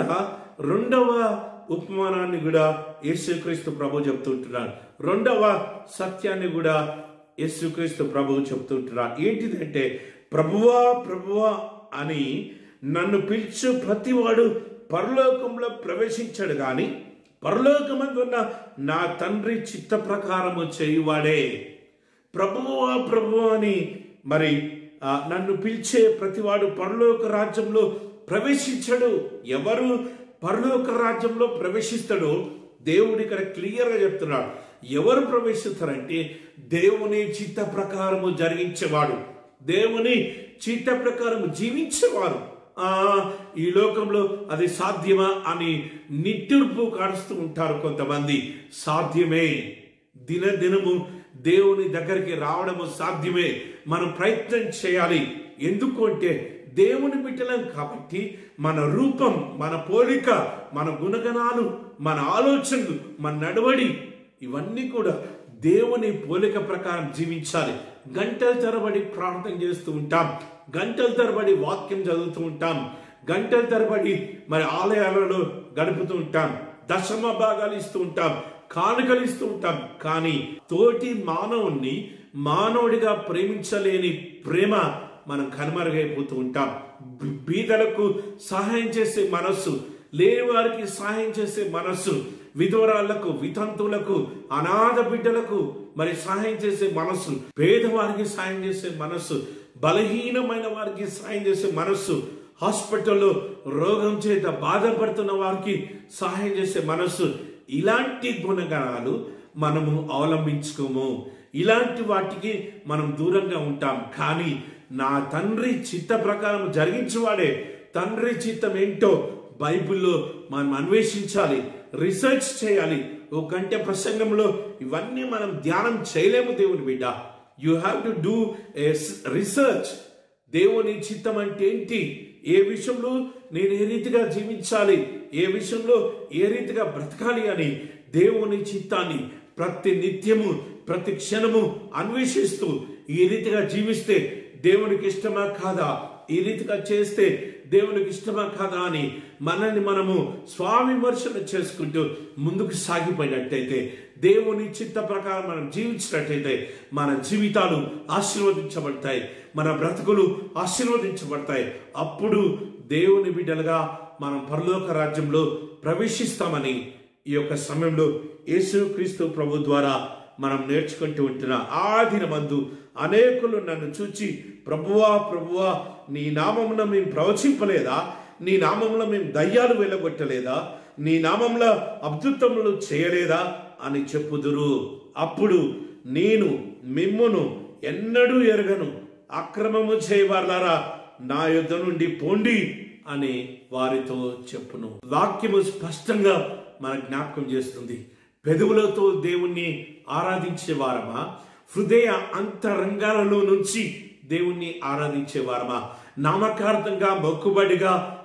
రెండవ ఉపమానాన్ని కూడా యేసుక్రీస్తు ప్రభు చెప్తుంటున్నాడు రెండవ సత్యాన్ని కూడా యేసుక్రీస్తు ప్రభువు చెప్తుంటున్నాడు ఏంటిదంటే ప్రభువా ప్రభువా అని నన్ను పిలిచు ప్రతివాడు పరలోకంలో ప్రవేశించాడు గాని పరలోకమందున్న నా తండ్రి చిత్త ప్రకారము చేయువాడే ప్రభువా ప్రభువా అని మరి ఆ, నన్ను పిలిచే ప్రతివాడు పరలోక రాజ్యంలో ప్రవేశించడు ఎవరు పరలోక రాజ్యంలో ప్రవేశిస్తాడో దేవుడు ఇక్కడ క్లియర్గా చెప్తున్నాడు ఎవరు ప్రవేశిస్తారంటే దేవుని చిత్త ప్రకారము జరిగించేవాడు దేవుని చిత్త ప్రకారం జీవించేవారు ఆ ఈ లోకంలో అది సాధ్యమా అని నిట్టూర్పు కాడుస్తూ ఉంటారు కొంతమంది సాధ్యమే దినదినము దేవుని దగ్గరికి రావడము సాధ్యమే మనం ప్రయత్నం చేయాలి ఎందుకు అంటే దేవుని బిడ్డలం కాబట్టి మన రూపం మన పోలిక మన గుణగణాలు మన ఆలోచనలు మన నడవడి ఇవన్నీ కూడా దేవుని పోలిక ప్రకారం జీవించాలి గంటల తరబడి ప్రార్థన చేస్తూ ఉంటాం గంటల తరబడి వాక్యం చదువుతూ ఉంటాం గంటల తరబడి మరి ఆలయాలలో గడుపుతూ ఉంటాం దశమ భాగాలు ఇస్తూ ఉంటాం కానుకలు ఇస్తూ ఉంటాం కానీ తోటి మానవుణ్ణి మానవుడిగా ప్రేమించలేని ప్రేమ మనం కనుమరుగైపోతూ ఉంటాం బీ- బీదలకు సహాయం చేసే మనస్సు లేని వారికి సహాయం చేసే మనస్సు విధవరాళ్లకు వితంతువులకు అనాథ బిడ్డలకు మరి సహాయం చేసే మనస్సు పేదవారికి సహాయం చేసే మనస్సు బలహీనమైన వారికి సహాయం చేసే మనస్సు హాస్పిటల్లో రోగం చేత బాధపడుతున్న వారికి సహాయం చేసే మనస్సు ఇలాంటి గుణగణాలు మనము అవలంబించుకోము ఇలాంటి వాటికి మనం దూరంగా ఉంటాం కానీ నా తండ్రి చిత్త ప్రకారం జరిగించువాడే తండ్రి చిత్తం ఏంటో బైబిల్లో మనం అన్వేషించాలి రీసెర్చ్ చేయాలి ఒక గంట ప్రసంగంలో ఇవన్నీ మనం ధ్యానం చేయలేము దేవుని బిడ్డ you have to do a research దేవుని చిత్తం అంటే ఏంటి ఏ విషయంలో నేను ఏ రీతిగా జీవించాలి ఏ విషయంలో ఏ రీతిగా బ్రతకాలి అని దేవుని చిత్తాన్ని ప్రతి నిత్యము ప్రతి క్షణము అన్వేషిస్తూ ఈ రీతిగా జీవిస్తే దేవునికి ఇష్టమా కాదా ఈ రీతిగా చేస్తే దేవునికి ఇష్టమా కాదా అని మనల్ని మనము స్వావిమర్శన చేసుకుంటూ ముందుకు సాగిపోయినట్టయితే దేవుని చిత్త ప్రకారం మనం జీవించినట్టయితే మన జీవితాలు ఆశీర్వదించబడతాయి మన బ్రతుకులు ఆశీర్వదించబడతాయి అప్పుడు దేవుని బిడ్డలుగా మనం పరలోక రాజ్యంలో ప్రవేశిస్తామని ఈ యొక్క సమయంలో యేసుక్రీస్తు ప్రభు ద్వారా మనం నేర్చుకుంటూ ఉంటున్న ఆ దినమందు అనేకులు నన్ను చూచి ప్రభువా ప్రభువా నీ నామమున మేము ప్రవచింపలేదా నీ నామంలో మేము దయ్యాలు వెళ్ళగొట్టలేదా నీ నామంలో అద్భుతములు చేయలేదా అని చెప్పుదురు అప్పుడు నేను మిమ్మును ఎన్నడూ ఎరగను అక్రమము చేయవారులారా నా యుద్ధ నుండి పోండి అని వారితో చెప్పును వాక్యము స్పష్టంగా మన జ్ఞాపకం చేస్తుంది పెదవులతో దేవుణ్ణి ఆరాధించే వారమా హృదయ అంతరంగాలలో నుంచి దేవుణ్ణి ఆరాధించే వారమా నామకార్థంగా మొక్కుబడిగా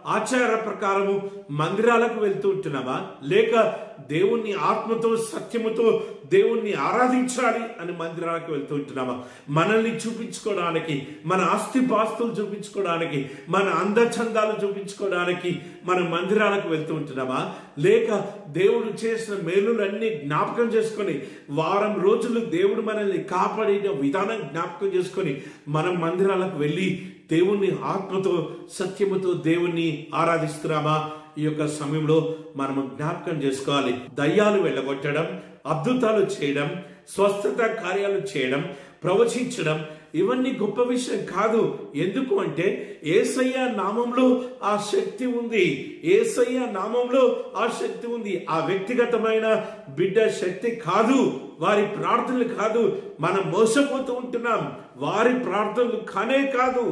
ఆచార ప్రకారము మందిరాలకు వెళ్తూ ఉంటున్నామా లేక దేవుణ్ణి ఆత్మతో సత్యముతో దేవుణ్ణి ఆరాధించాలి అని మందిరాలకు వెళ్తూ ఉంటున్నామా మనల్ని చూపించుకోవడానికి మన ఆస్తి పాస్తులు చూపించుకోవడానికి మన అందచందాలు చూపించుకోవడానికి మన మందిరాలకు వెళ్తూ ఉంటున్నామా లేక దేవుడు చేసిన మేలులన్నీ జ్ఞాపకం చేసుకొని వారం రోజులు దేవుడు మనల్ని కాపాడిన విధానం జ్ఞాపకం చేసుకొని మనం మందిరాలకు వెళ్ళి దేవుణ్ణి ఆత్మతో సత్యముతో దేవుణ్ణి ఆరాధిస్తున్నామా ఈ యొక్క సమయంలో మనం జ్ఞాపకం చేసుకోవాలి దయ్యాలు వెళ్ళగొట్టడం అద్భుతాలు చేయడం స్వస్థత కార్యాలు చేయడం ప్రవచించడం ఇవన్నీ గొప్ప విషయం కాదు ఎందుకు అంటే ఏసయ్య నామంలో ఆ శక్తి ఉంది ఏసయ్య నామంలో ఆ శక్తి ఉంది ఆ వ్యక్తిగతమైన బిడ్డ శక్తి కాదు వారి ప్రార్థనలు కాదు మనం మోసపోతూ ఉంటున్నాం వారి ప్రార్థనలు కానే కాదు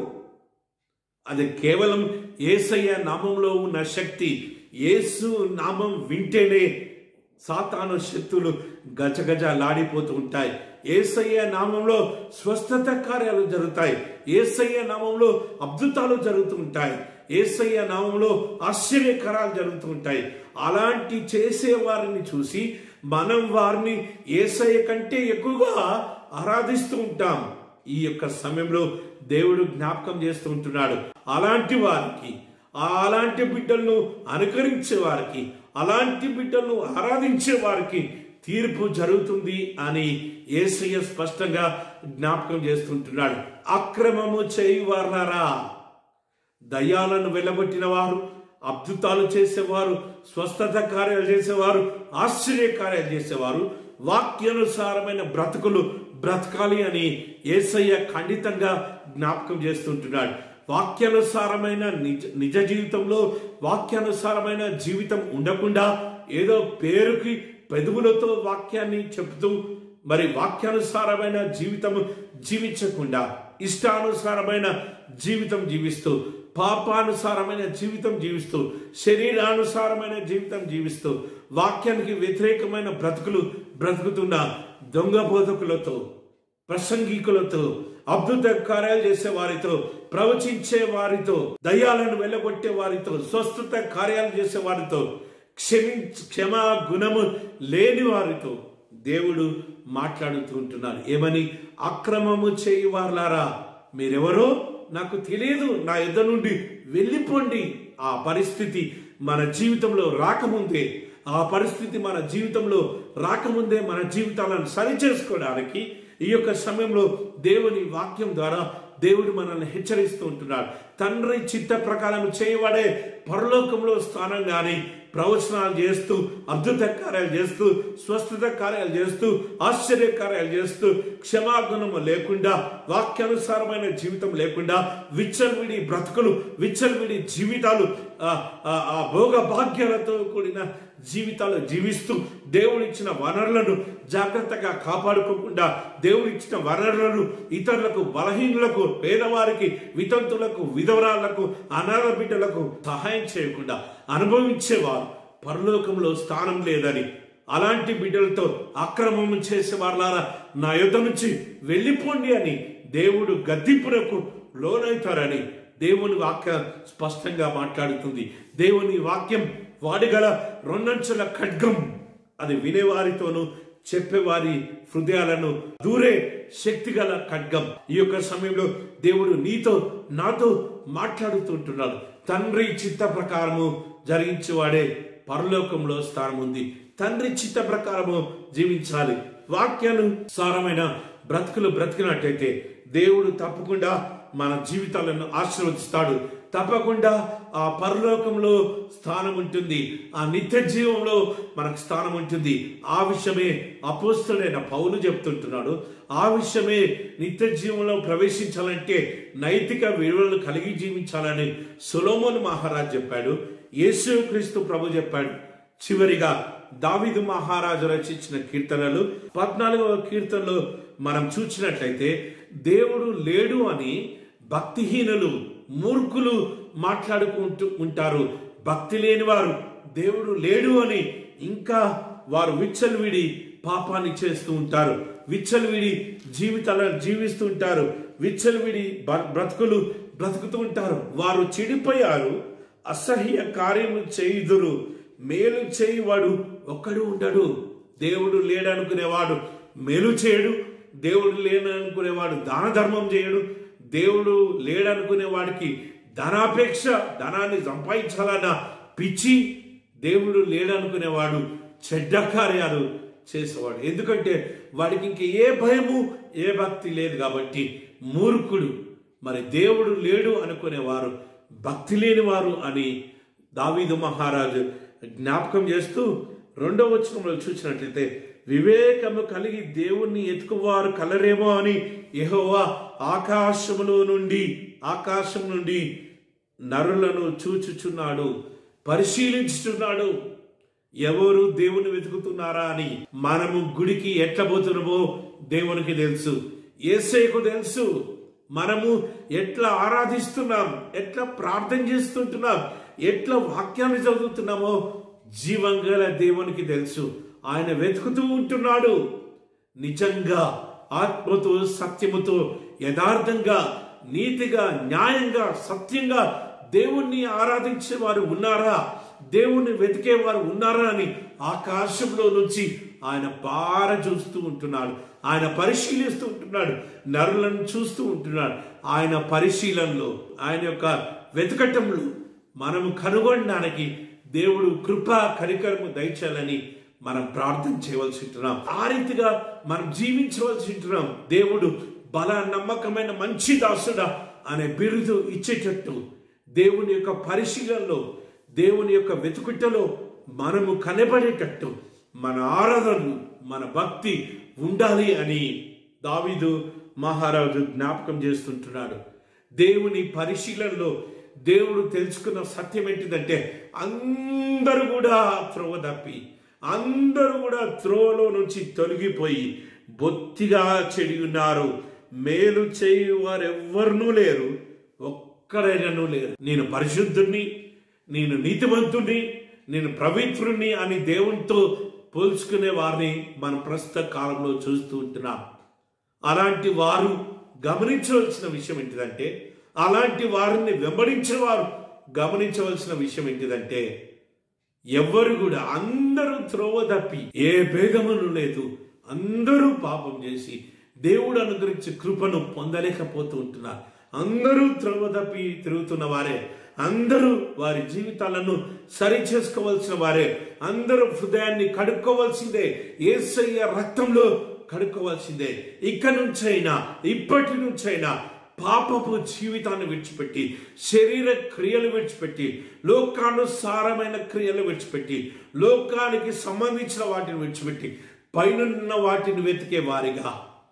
అది కేవలం ఏసయ్య నామంలో ఉన్న శక్తి యేసు నామం వింటేనే సాతాను శక్తులు గజగజ లాడిపోతూ ఉంటాయి ఏసయ్య నామంలో స్వస్థత కార్యాలు జరుగుతాయి ఏసయ్య నామంలో అద్భుతాలు జరుగుతూ ఉంటాయి ఏసయ్య నామంలో ఆశ్చర్యకరాలు జరుగుతూ ఉంటాయి అలాంటి చేసే వారిని చూసి మనం వారిని ఏసయ్య కంటే ఎక్కువగా ఆరాధిస్తూ ఉంటాం ఈ యొక్క సమయంలో దేవుడు జ్ఞాపకం చేస్తూ ఉంటున్నాడు అలాంటి వారికి ఆ అలాంటి బిడ్డలను అనుకరించే వారికి అలాంటి బిడ్డలను ఆరాధించే వారికి తీర్పు జరుగుతుంది అని ఏసయ్య స్పష్టంగా జ్ఞాపకం చేస్తుంటున్నాడు అక్రమము చేయువారారా దయ్యాలను వెళ్ళగొట్టిన వారు అద్భుతాలు చేసేవారు స్వస్థత కార్యాలు చేసేవారు ఆశ్చర్య కార్యాలు చేసేవారు వాక్యానుసారమైన బ్రతుకులు బ్రతకాలి అని ఏసయ్య ఖండితంగా జ్ఞాపకం చేస్తుంటున్నాడు వాక్యానుసారమైన నిజ నిజ జీవితంలో వాక్యానుసారమైన జీవితం ఉండకుండా ఏదో పేరుకి పెదవులతో వాక్యాన్ని చెబుతూ మరి వాక్యానుసారమైన జీవితం జీవించకుండా ఇష్టానుసారమైన జీవితం జీవిస్తూ పాపానుసారమైన జీవితం జీవిస్తూ శరీరానుసారమైన జీవితం జీవిస్తూ వాక్యానికి వ్యతిరేకమైన బ్రతుకులు బ్రతుకుతున్న దొంగ బోధకులతో ప్రసంగికులతో అద్భుత కార్యాలు చేసే వారితో ప్రవచించే వారితో దయ్యాలను వెళ్ళగొట్టే వారితో స్వస్థత కార్యాలు చేసే వారితో క్షమించ క్షమా గుణము లేని వారితో దేవుడు మాట్లాడుతూ ఉంటున్నారు ఏమని అక్రమము చేయి వారులారా మీరెవరో నాకు తెలియదు నా యుద్ధ నుండి వెళ్ళిపోండి ఆ పరిస్థితి మన జీవితంలో రాకముందే ఆ పరిస్థితి మన జీవితంలో రాకముందే మన జీవితాలను సరిచేసుకోవడానికి ఈ యొక్క సమయంలో దేవుని వాక్యం ద్వారా దేవుడు మనల్ని హెచ్చరిస్తూ ఉంటున్నాడు తండ్రి చిత్త ప్రకారం చేయవాడే పరలోకంలో స్థానం కానీ ప్రవచనాలు చేస్తూ అద్భుత కార్యాలు చేస్తూ స్వస్థత కార్యాలు చేస్తూ ఆశ్చర్య కార్యాలు చేస్తూ క్షమాగుణము లేకుండా వాక్యానుసారమైన జీవితం లేకుండా విచ్చలవిడి బ్రతుకులు విచ్చలవిడి జీవితాలు ఆ, ఆ, ఆ భోగ భాగ్యాలతో కూడిన జీవితాలు జీవిస్తూ దేవుడిచ్చిన వనరులను జాగ్రత్తగా కాపాడుకోకుండా దేవుడిచ్చిన వనరులను ఇతరులకు బలహీనులకు పేదవారికి వితంతులకు విధవరాళ్లకు అనాథ బిడ్డలకు సహాయం చేయకుండా అనుభవించేవారు పరలోకంలో స్థానం లేదని అలాంటి బిడ్డలతో అక్రమం చేసే వాళ్ళారా నా యుద్ధ నుంచి వెళ్ళిపోండి అని దేవుడు గద్దింపునకు లోనవుతారని దేవుని వాక్యం స్పష్టంగా మాట్లాడుతుంది దేవుని వాక్యం వాడిగల రెండంచుల ఖడ్గం అది వినేవారితోనూ చెప్పేవారి హృదయాలను దూరే శక్తిగల ఖడ్గం ఈ యొక్క సమయంలో దేవుడు నీతో నాతో మాట్లాడుతుంటున్నాడు తండ్రి చిత్త ప్రకారము జరిగించేవాడే పరలోకంలో స్థానం ఉంది తండ్రి చిత్త ప్రకారము జీవించాలి వాక్యానుసారమైన బ్రతుకులు బ్రతికినట్టయితే దేవుడు తప్పకుండా మన జీవితాలను ఆశీర్వదిస్తాడు తప్పకుండా ఆ పరలోకంలో స్థానం ఉంటుంది ఆ నిత్య జీవంలో మనకు స్థానం ఉంటుంది ఆ విషయమే అపోస్తుడైన పౌలు చెప్తుంటున్నాడు ఆ విషయమే నిత్య జీవంలో ప్రవేశించాలంటే నైతిక విలువలను కలిగి జీవించాలని సొలోమోన్ మహారాజ్ చెప్పాడు యేసుక్రీస్తు ప్రభు చెప్పాడు చివరిగా దావిదు మహారాజు రచించిన కీర్తనలు పద్నాలుగవ కీర్తనలో మనం చూసినట్లయితే దేవుడు లేడు అని భక్తిహీనులు మూర్ఖులు మాట్లాడుకుంటూ ఉంటారు భక్తి లేని వారు దేవుడు లేడు అని ఇంకా వారు విచ్చలవిడి పాపాన్ని చేస్తూ ఉంటారు విచ్చలవిడి జీవితాలను జీవిస్తూ ఉంటారు విచ్చలవిడి బ- బ్రతుకులు బ్రతుకుతూ ఉంటారు వారు చెడిపోయారు అసహ్య కార్యము చేయుదురు మేలు చేయువాడు ఒక్కడు ఉండడు దేవుడు లేడనుకునేవాడు మేలు చేయడు దేవుడు లేడనుకునేవాడు దాన ధర్మం చేయడు దేవుడు లేడనుకునే వాడికి ధనాపేక్ష ధనాన్ని సంపాదించాలన్న పిచ్చి దేవుడు లేడనుకునేవాడు చెడ్డ కార్యాలు చేసేవాడు ఎందుకంటే వాడికి ఇంక ఏ భయము ఏ భక్తి లేదు కాబట్టి మూర్ఖుడు మరి దేవుడు లేడు అనుకునేవారు భక్తి లేని వారు అని దావీదు మహారాజు జ్ఞాపకం చేస్తూ రెండవ వచనంలో చూసినట్లయితే వివేకము కలిగి దేవుణ్ణి ఎత్తుకువారు కలరేమో అని యెహోవా ఆకాశములో నుండి ఆకాశం నుండి నరులను చూచుచున్నాడు పరిశీలించుచున్నాడు ఎవరు దేవుని వెతుకుతున్నారా అని మనము గుడికి ఎట్లా పోతున్నామో దేవునికి తెలుసు ఏసైకు తెలుసు మనము ఎట్లా ఆరాధిస్తున్నాం ఎట్లా ప్రార్థన చేస్తుంటున్నాం ఎట్లా వాక్యాన్ని చదువుతున్నామో జీవం గల దేవునికి తెలుసు ఆయన వెతుకుతూ ఉంటున్నాడు నిజంగా ఆత్మతో సత్యముతో యథార్థంగా నీతిగా న్యాయంగా సత్యంగా దేవుణ్ణి ఆరాధించే వారు ఉన్నారా దేవుణ్ణి వెతికే వారు ఉన్నారా అని ఆకాశంలో నుంచి ఆయన పార చూస్తూ ఉంటున్నాడు ఆయన పరిశీలిస్తూ ఉంటున్నాడు నరులను చూస్తూ ఉంటున్నాడు ఆయన పరిశీలనలో ఆయన యొక్క వెతకటంలో మనము కనుగొనడానికి దేవుడు కృప కరికరము దయచాలని మనం ప్రార్థన చేయవలసి ఉంటున్నాం ఆ రీతిగా మనం జీవించవలసి ఉంటున్నాం దేవుడు బల నమ్మకమైన మంచి దాసుడా అనే బిరుదు ఇచ్చేటట్టు దేవుని యొక్క పరిశీలనలో దేవుని యొక్క వెతుకుటలో మనము కనబడేటట్టు మన ఆరాధనలు మన భక్తి ఉండాలి అని దావీదు మహారాజు జ్ఞాపకం చేస్తుంటున్నాడు దేవుని పరిశీలనలో దేవుడు తెలుసుకున్న సత్యం ఏంటిదంటే అందరూ కూడా త్రోవ తప్పి అందరూ కూడా త్రోవలో నుంచి తొలగిపోయి బొత్తిగా చెడి ఉన్నారు మేలు చేయు వారెవ్వరూ లేరు ఒక్కడైనను లేరు నేను పరిశుద్ధుణ్ణి నేను నీతివంతుణ్ణి నేను పవిత్రుణ్ణి అని దేవునితో పోల్చుకునే వారిని మనం ప్రస్తుత కాలంలో చూస్తూ ఉంటున్నాం అలాంటి వారు గమనించవలసిన విషయం ఏంటిదంటే అలాంటి వారిని వెంబడించిన వారు గమనించవలసిన విషయం ఏంటిదంటే ఎవ్వరు కూడా అందరూ త్రోవ తప్పి ఏ భేదమును లేదు అందరూ పాపం చేసి దేవుడు అనుగ్రహించే కృపను పొందలేకపోతూ ఉంటున్నారు అందరూ త్రోవ తప్పి తిరుగుతున్న వారే అందరూ వారి జీవితాలను సరి చేసుకోవాల్సిన వారే అందరూ హృదయాన్ని కడుక్కోవాల్సిందే ఏసయ్య రక్తంలో కడుక్కోవాల్సిందే ఇక నుంచైనా ఇప్పటి నుంచైనా పాపపు జీవితాన్ని విడిచిపెట్టి శరీర క్రియలు విడిచిపెట్టి లోకానుసారమైన క్రియలు విడిచిపెట్టి లోకానికి సంబంధించిన వాటిని విడిచిపెట్టి పైనున్న వాటిని వెతికే వారిగా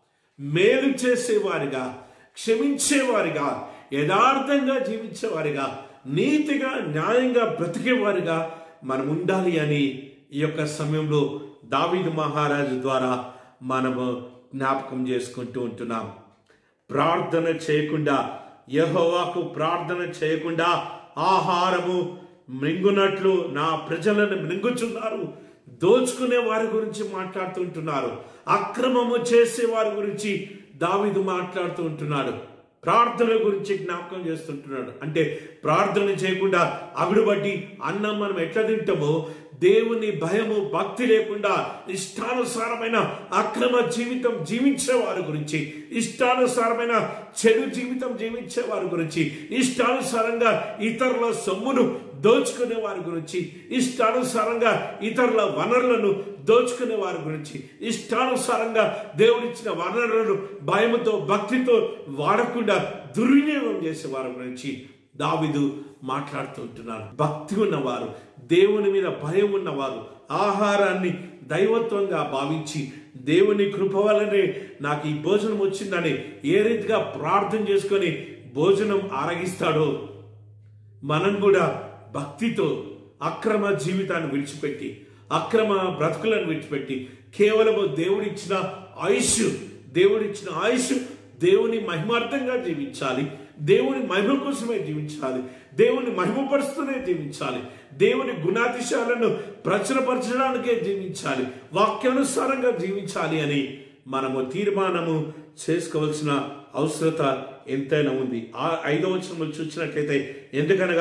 మేలు చేసేవారిగా క్షమించేవారిగా యథార్థంగా జీవించేవారిగా నీతిగా న్యాయంగా బ్రతికేవారిగా మనం ఉండాలి అని ఈ యొక్క సమయంలో దావీదు మహారాజు ద్వారా మనము జ్ఞాపకం చేసుకుంటూ ఉంటున్నాం ప్రార్థన చేయకుండా యహోవాకు ప్రార్థన చేయకుండా ఆహారము మృంగునట్లు నా ప్రజలను మృంగుచున్నారు దోచుకునే వారి గురించి మాట్లాడుతుంటున్నారు అక్రమము చేసే వారి గురించి దావిదు మాట్లాడుతూ ఉంటున్నాడు ప్రార్థన గురించి జ్ఞాపకం చేస్తుంటున్నాడు అంటే ప్రార్థన చేయకుండా అగుడుబట్టి అన్నం మనం ఎట్లా తింటామో దేవుని భయము భక్తి లేకుండా ఇష్టానుసారమైన అక్రమ జీవితం జీవించే వారి గురించి ఇష్టానుసారమైన చెడు జీవితం జీవించే వారి గురించి ఇష్టానుసారంగా ఇతరుల సొమ్మును దోచుకునే వారి గురించి ఇష్టానుసారంగా ఇతరుల వనరులను దోచుకునే వారి గురించి ఇష్టానుసారంగా దేవుడిచ్చిన వనరులను భయముతో భక్తితో వాడకుండా దుర్వినియోగం చేసే వారి గురించి దావిదు మాట్లాడుతూ ఉంటున్నారు భక్తి ఉన్నవారు దేవుని మీద భయం ఉన్నవారు ఆహారాన్ని దైవత్వంగా భావించి దేవుని కృప వల్లనే నాకు ఈ భోజనం వచ్చిందని ఏ రీతిగా ప్రార్థన చేసుకొని భోజనం ఆరగిస్తాడో మనం కూడా భక్తితో అక్రమ జీవితాన్ని విడిచిపెట్టి అక్రమ బ్రతుకులను విడిచిపెట్టి కేవలము దేవుడిచ్చిన ఆయుష్ దేవుడిచ్చిన ఆయుష్ దేవుని మహిమార్థంగా జీవించాలి దేవుని మహిమ కోసమే జీవించాలి దేవుని మహిమపరుస్తూనే జీవించాలి దేవుని గుణాతిశాలను ప్రచురపరచడానికే జీవించాలి వాక్యానుసారంగా జీవించాలి అని మనము తీర్మానము చేసుకోవాల్సిన అవసరత ఎంతైనా ఉంది ఆ ఐదవ వచనంలో చూసినట్లయితే ఎందుకనగా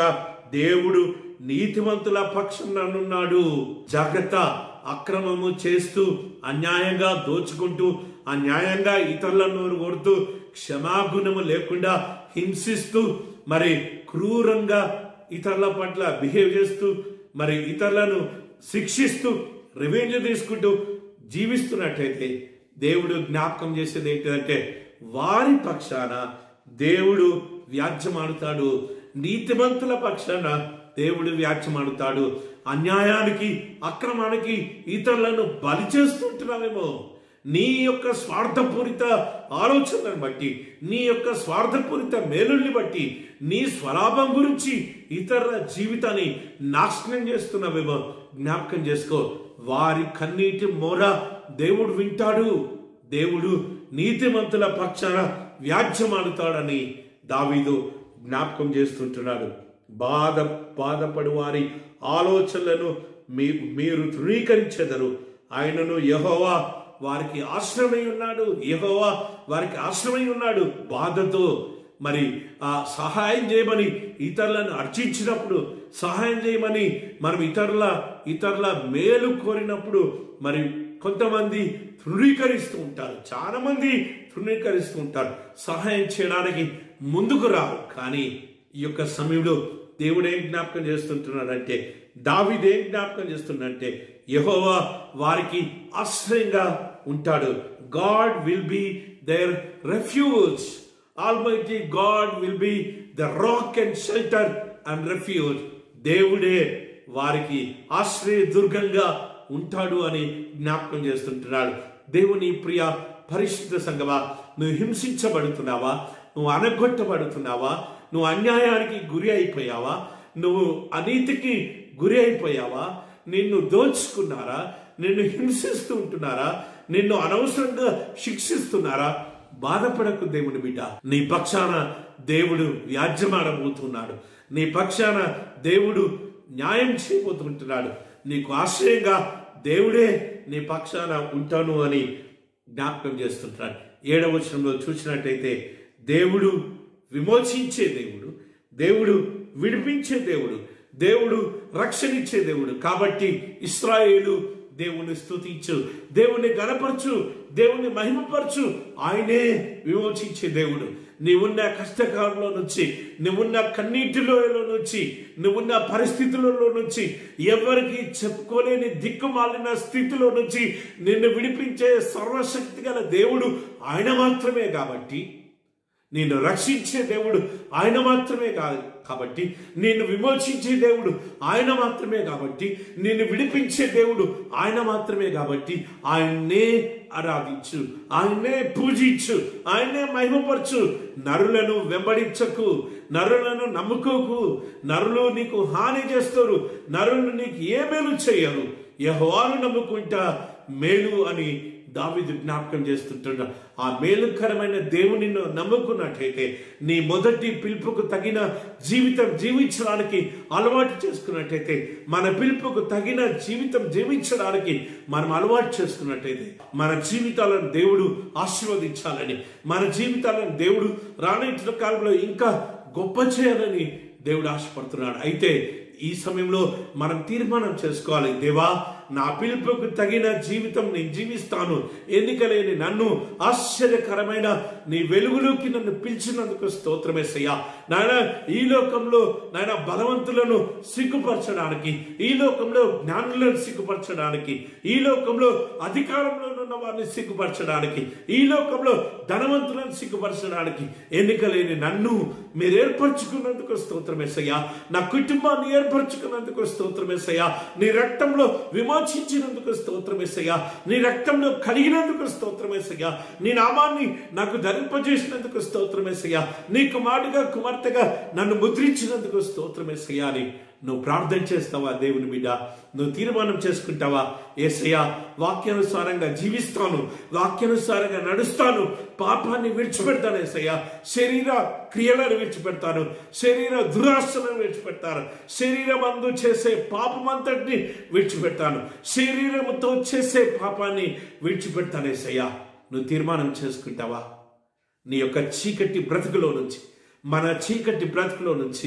దేవుడు నీతిమంతుల పక్షంలో జాగ్రత్త అక్రమము చేస్తూ అన్యాయంగా దోచుకుంటూ అన్యాయంగా ఇతరులను కొడుతూ క్షమాగుణము లేకుండా హింసిస్తూ మరి క్రూరంగా ఇతరుల పట్ల బిహేవ్ చేస్తూ మరి ఇతరులను శిక్షిస్తూ రివెంజ్ తీసుకుంటూ జీవిస్తున్నట్టయితే దేవుడు జ్ఞాపకం చేసేది ఏంటంటే వారి పక్షాన దేవుడు వ్యాజ్యమాడుతాడు నీతిమంతుల పక్షాన దేవుడు వ్యాఖ్యమాడుతాడు అన్యాయానికి అక్రమానికి ఇతరులను బలి చేస్తుంటున్నావేమో నీ యొక్క స్వార్థపూరిత ఆలోచనను బట్టి నీ యొక్క స్వార్థపూరిత మేలుల్ని బట్టి నీ స్వలాభం గురించి ఇతరుల జీవితాన్ని నాశనం చేస్తున్నావేమో జ్ఞాపకం చేసుకో వారి కన్నీటి మోర దేవుడు వింటాడు దేవుడు నీతిమంతుల పక్షాన వ్యాజ్యమాడుతాడని దావీదు జ్ఞాపకం చేస్తుంటున్నాడు బాధ బాధపడు వారి ఆలోచనలను మీ మీరు ధృవీకరించెదరు ఆయనను యహోవా వారికి ఆశ్రమై ఉన్నాడు యహోవా వారికి ఆశ్రమై ఉన్నాడు బాధతో మరి ఆ సహాయం చేయమని ఇతరులను అర్చించినప్పుడు సహాయం చేయమని మనం ఇతరుల ఇతరుల మేలు కోరినప్పుడు మరి కొంతమంది తృణీకరిస్తూ ఉంటారు చాలా మంది తృణీకరిస్తూ ఉంటారు సహాయం చేయడానికి ముందుకు రారు కానీ ఈ యొక్క సమయంలో దేవుడు ఏం జ్ఞాపకం చేస్తుంటున్నాడంటే దావిది ఏం జ్ఞాపకం చేస్తున్నాడంటే యహోవా వారికి ఆశ్రయంగా ఉంటాడు God will be their refuge almighty God will be the rock and shelter and refuge దేవుడే వారికి ఆశ్రయ దుర్గంగా ఉంటాడు అని జ్ఞాపకం చేస్తుంటున్నాడు దేవుని ప్రియ పరిశుద్ధ సంగమా నువ్వు హింసించబడుతున్నావా నువ్వు అనగొట్టబడుతున్నావా నువ్వు అన్యాయానికి గురి అయిపోయావా నువ్వు అనీతికి గురి అయిపోయావా నిన్ను దోచుకున్నారా నిన్ను హింసిస్తూ ఉంటున్నారా నిన్ను అనవసరంగా శిక్షిస్తున్నారా బాధపడకు దేవుని బిడ్డ నీ పక్షాన దేవుడు వ్యాజ్యమాడబోతున్నాడు నీ పక్షాన దేవుడు న్యాయం చేయబోతుంటున్నాడు నీకు ఆశ్రయంగా దేవుడే నీ పక్షాన ఉంటాను అని జ్ఞాపకం చేస్తుంటాడు ఏడవ వచనంలో చూసినట్టయితే దేవుడు విమోచించే దేవుడు దేవుడు విడిపించే దేవుడు దేవుడు రక్షణ ఇచ్చే దేవుడు కాబట్టి ఇస్రాయేలు దేవుని స్తుతించు దేవుని గణపరచు దేవుని మహిమపరచు ఆయనే విమోచించే దేవుడు నీవున్న కష్టకాలంలో నుంచి నువ్వున్న కన్నీటిలో నుంచి నువ్వున్న పరిస్థితులలో నుంచి ఎవరికి చెప్పుకోలేని దిక్కుమాలిన స్థితిలో నుంచి నిన్ను విడిపించే సర్వశక్తి గల దేవుడు ఆయన మాత్రమే కాబట్టి నిన్ను రక్షించే దేవుడు ఆయన మాత్రమే కాదు కాబట్టి నిన్ను విమోచించే దేవుడు ఆయన మాత్రమే కాబట్టి నిన్ను విడిపించే దేవుడు ఆయన మాత్రమే కాబట్టి ఆయన్నే ఆరాధించు ఆయన్నే పూజించు ఆయన్నే మహిమపరచు నరులను వెంబడించకు నరులను నమ్ముకోకు నరులు నీకు హాని చేస్తారు నరులు నీకు ఏ మేలు చేయరు యహోవాను నమ్ముకుంటా మేలు అని దావిదు జ్ఞాపకం చేస్తుంటున్నా ఆ మేలుకరమైన దేవుని నమ్ముకున్నట్లయితే నీ మొదటి పిలుపుకు తగిన జీవితం జీవించడానికి అలవాటు చేసుకున్నట్టయితే మన పిలుపుకు తగిన జీవితం జీవించడానికి మనం అలవాటు చేసుకున్నట్టయితే మన జీవితాలను దేవుడు ఆశీర్వదించాలని మన జీవితాలను దేవుడు రానైన కాలంలో ఇంకా గొప్ప చేయాలని దేవుడు ఆశపడుతున్నాడు అయితే ఈ సమయంలో మనం తీర్మానం చేసుకోవాలి దేవా నా పిలుపుకు తగిన జీవితం నేను జీవిస్తాను ఎన్నికలేని నన్ను ఆశ్చర్యకరమైన నీ వెలుగులోకి నన్ను పిలిచినందుకు స్తోత్రమేసయ్యా నాయన ఈ లోకంలో నాయన బలవంతులను సిగ్గుపరచడానికి ఈ లోకంలో జ్ఞానులను సిగ్గుపరచడానికి ఈ లోకంలో అధికారంలో ఉన్న వారిని సిగ్గుపరచడానికి ఈ లోకంలో ధనవంతులను సిగ్గుపరచడానికి ఎన్నికలేని నన్ను మీరు ఏర్పరచుకున్నందుకు స్తోత్రమేసయ్యా నా కుటుంబాన్ని ఏర్పరచుకున్నందుకు స్తోత్రమేసయ్యా నీ రక్తంలో విమోచించినందుకు స్తోత్రమేసయ్యా నీ రక్తంలో కలిగినందుకు స్తోత్రమేసయ్యా నీ నామాన్ని నాకు ధరింపజేసినందుకు స్తోత్రమేసయ్యా నీ కుమారుడిగా కుమార్తెగా నన్ను ముద్రించినందుకు స్తోత్రమేసయ్యా అని నువ్వు ప్రార్థన చేస్తావా దేవుని బిడ్డ నువ్వు తీర్మానం చేసుకుంటావా ఏసయ్యా వాక్యానుసారంగా జీవిస్తాను వాక్యానుసారంగా నడుస్తాను పాపాన్ని విడిచిపెడతాను ఏసయ్యా శరీర క్రియలను విడిచిపెడతాను శరీర దురాశలను విడిచిపెడతాను శరీరం అందు చేసే పాపమంతటిని విడిచిపెడతాను శరీరముతో చేసే పాపాన్ని విడిచిపెడతాను ఏసయ్యా నువ్వు తీర్మానం చేసుకుంటావా నీ యొక్క చీకటి బ్రతుకులో నుంచి మన చీకటి బ్రతుకులో నుంచి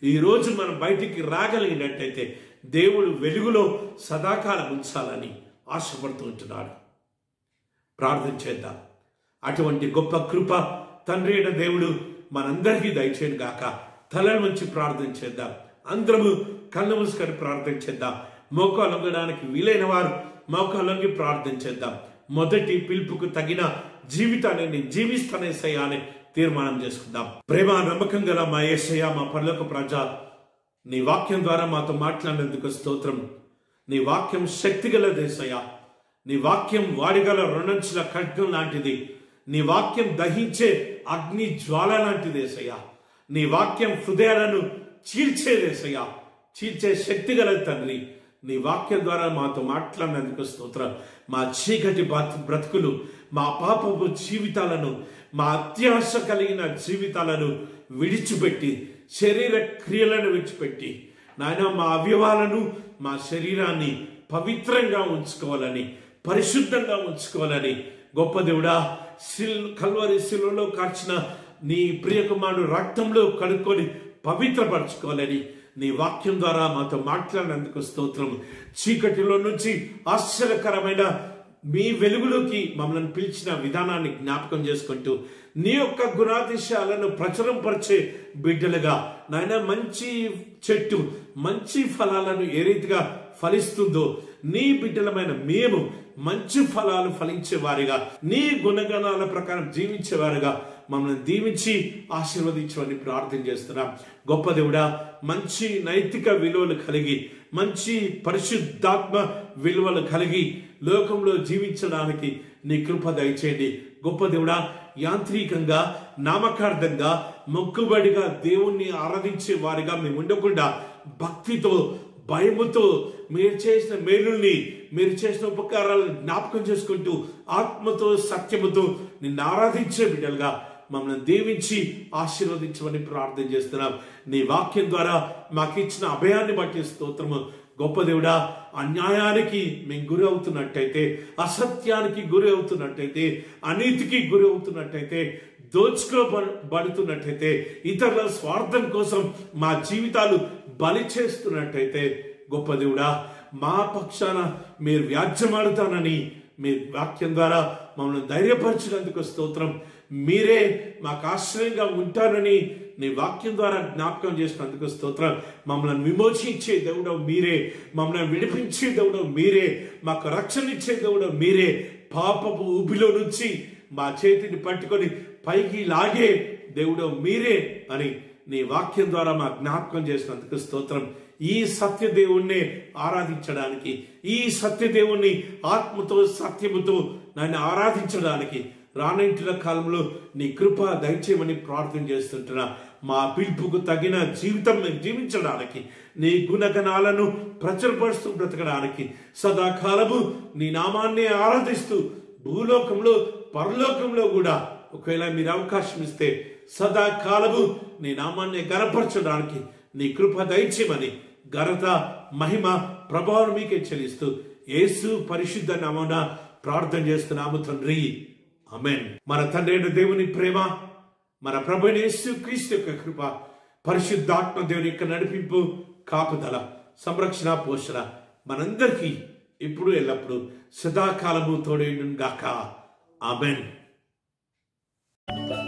ఈ రోజు మనం బయటికి రాగలిగినట్టయితే దేవుడు వెలుగులో సదాకాలం ఉంచాలని ఆశపడుతూ ఉంటున్నాడు ప్రార్థన చేద్దాం అటువంటి గొప్ప కృప తండ్రి అయిన దేవుడు మనందరికీ దయచేయను గాక తల నుంచి ప్రార్థన చేద్దాం అందరము కళ్ళు మూసుకొని ప్రార్థన చేద్దాం మోకాలు లొంగడానికి వీలైన వారు మోకాలు లొంగి ప్రార్థన చేద్దాం మొదటి పిలుపుకు తగిన జీవితాన్ని నేను జీవిస్తానేసయ్యా అని తీర్మానం చేసుకుందాం ప్రేమ నమ్మకం గల మా ఏసయ్య మా పర్లోక ప్రజ నీ వాక్యం ద్వారా మాతో మాట్లాడినందుకు స్తోత్రం నీ వాక్యం శక్తిగల దేశయ్యా నీ వాక్యం వాడిగల రుణంచిన ఖడ్గం లాంటిది నీ వాక్యం దహించే అగ్ని జ్వాల లాంటిదేసయ్యా నీ వాక్యం హృదయాలను చీల్చేదేసయ్యా చీల్చే శక్తి గల తండ్రి నీ వాక్యం ద్వారా మాతో మాట్లాడినందుకు స్తోత్రం మా చీకటి బాత్- బ్రతుకులు మా పాపపు జీవితాలను మా అత్యాశ కలిగిన జీవితాలను విడిచిపెట్టి శరీర క్రియలను విడిచిపెట్టి నాయన మా అవయవాలను మా శరీరాన్ని పవిత్రంగా ఉంచుకోవాలని పరిశుద్ధంగా ఉంచుకోవాలని గొప్ప దేవుడా సిల్ కల్వరి శిలువలో కార్చిన నీ ప్రియకుమారుడు రక్తంలో కడుక్కొని పవిత్రపరచుకోవాలని నీ వాక్యం ద్వారా మాతో మాట్లాడినందుకు స్తోత్రం చీకటిలో నుంచి ఆశ్చర్యకరమైన మీ వెలుగులోకి మమ్మల్ని పిలిచిన విధానాన్ని జ్ఞాపకం చేసుకుంటూ నీ యొక్క గుణాతిశయాలను ప్రచురం పరిచే బిడ్డలుగా నాయన మంచి చెట్టు మంచి ఫలాలను ఏ రీతిగా ఫలిస్తుందో నీ బిడ్డలమైన మేము మంచి ఫలాలు ఫలించే వారిగా నీ గుణగణాల ప్రకారం జీవించేవారుగా మమ్మల్ని దీవించి ఆశీర్వదించమని ప్రార్థన చేస్తున్నాం గొప్ప దేవుడా మంచి నైతిక విలువలు కలిగి మంచి పరిశుద్ధాత్మ విలువలు కలిగి లోకంలో జీవించడానికి నీ కృప దయచేయండి గొప్ప దేవుడా యాంత్రికంగా నామకార్థంగా మొక్కుబడిగా దేవుణ్ణి ఆరాధించే వారిగా మేము ఉండకుండా భక్తితో భయముతో మీరు చేసిన మేలుల్ని మీరు చేసిన ఉపకారాలను జ్ఞాపకం చేసుకుంటూ ఆత్మతో సత్యముతో నిన్ను ఆరాధించే బిడ్డలుగా మమ్మల్ని దీవించి ఆశీర్వదించమని ప్రార్థన చేస్తున్నాం నీ వాక్యం ద్వారా మాకు ఇచ్చిన అభయాన్ని బట్టి స్తోత్రము గొప్ప దేవుడా అన్యాయానికి మేము గురి అవుతున్నట్టయితే అసత్యానికి గురి అవుతున్నట్టయితే అనీతికి గురి అవుతున్నట్టయితే దోచుకోబడుతున్నట్టయితే ఇతరుల స్వార్థం కోసం మా జీవితాలు బలి చేస్తున్నట్టయితే గొప్ప దేవుడా మా పక్షాన మీరు వ్యాజ్యమాడుతానని మీ వాక్యం ద్వారా మమ్మల్ని ధైర్యపరిచినందుకు స్తోత్రం మీరే మాకు ఆశ్రయంగా ఉంటారని నీ వాక్యం ద్వారా జ్ఞాపకం చేసినందుకు స్తోత్రం మమ్మల్ని విమోచించే దేవుడు మీరే మమ్మల్ని విడిపించే దేవుడు మీరే మాకు రక్షణ ఇచ్చే దేవుడు మీరే పాపపు ఊబిలో నుంచి మా చేతిని పట్టుకొని పైకి లాగే దేవుడు మీరే అని నీ వాక్యం ద్వారా మా జ్ఞాపకం చేసినందుకు స్తోత్రం ఈ సత్య దేవుణ్ణి ఆరాధించడానికి ఈ సత్య దేవుణ్ణి ఆత్మతో సత్యముతో నన్ను ఆరాధించడానికి రానంటిన కాలంలో నీ కృప దయచేయమని ప్రార్థన చేస్తుంటున్నా మా పిలుపుకు తగిన జీవితం మేము జీవించడానికి నీ గుణగణాలను ప్రచురపరుస్తూ బ్రతకడానికి సదాకాలము నీ నామాన్ని ఆరాధిస్తూ భూలోకంలో పరలోకంలో కూడా ఒకవేళ మీరు అవకాశం ఇస్తే సదాకాలము నీ నామాన్ని గనపరచడానికి నీ కృప దయచేయమని ఘనత మహిమ ప్రభావం మీకే చెల్లిస్తూ యేసు పరిశుద్ధ నామన ప్రార్థన చేస్తున్నాము తండ్రి అమెన్ మన తండ్రి అయిన దేవుని ప్రేమ మన ప్రభు అయిన యేసు క్రీస్తు యొక్క కృప పరిశుద్ధాత్మ దేవుని యొక్క నడిపింపు కాపుదల సంరక్షణ పోషణ మనందరికీ ఇప్పుడు ఎల్లప్పుడూ సదాకాలము తోడేయును గాక ఆమెన్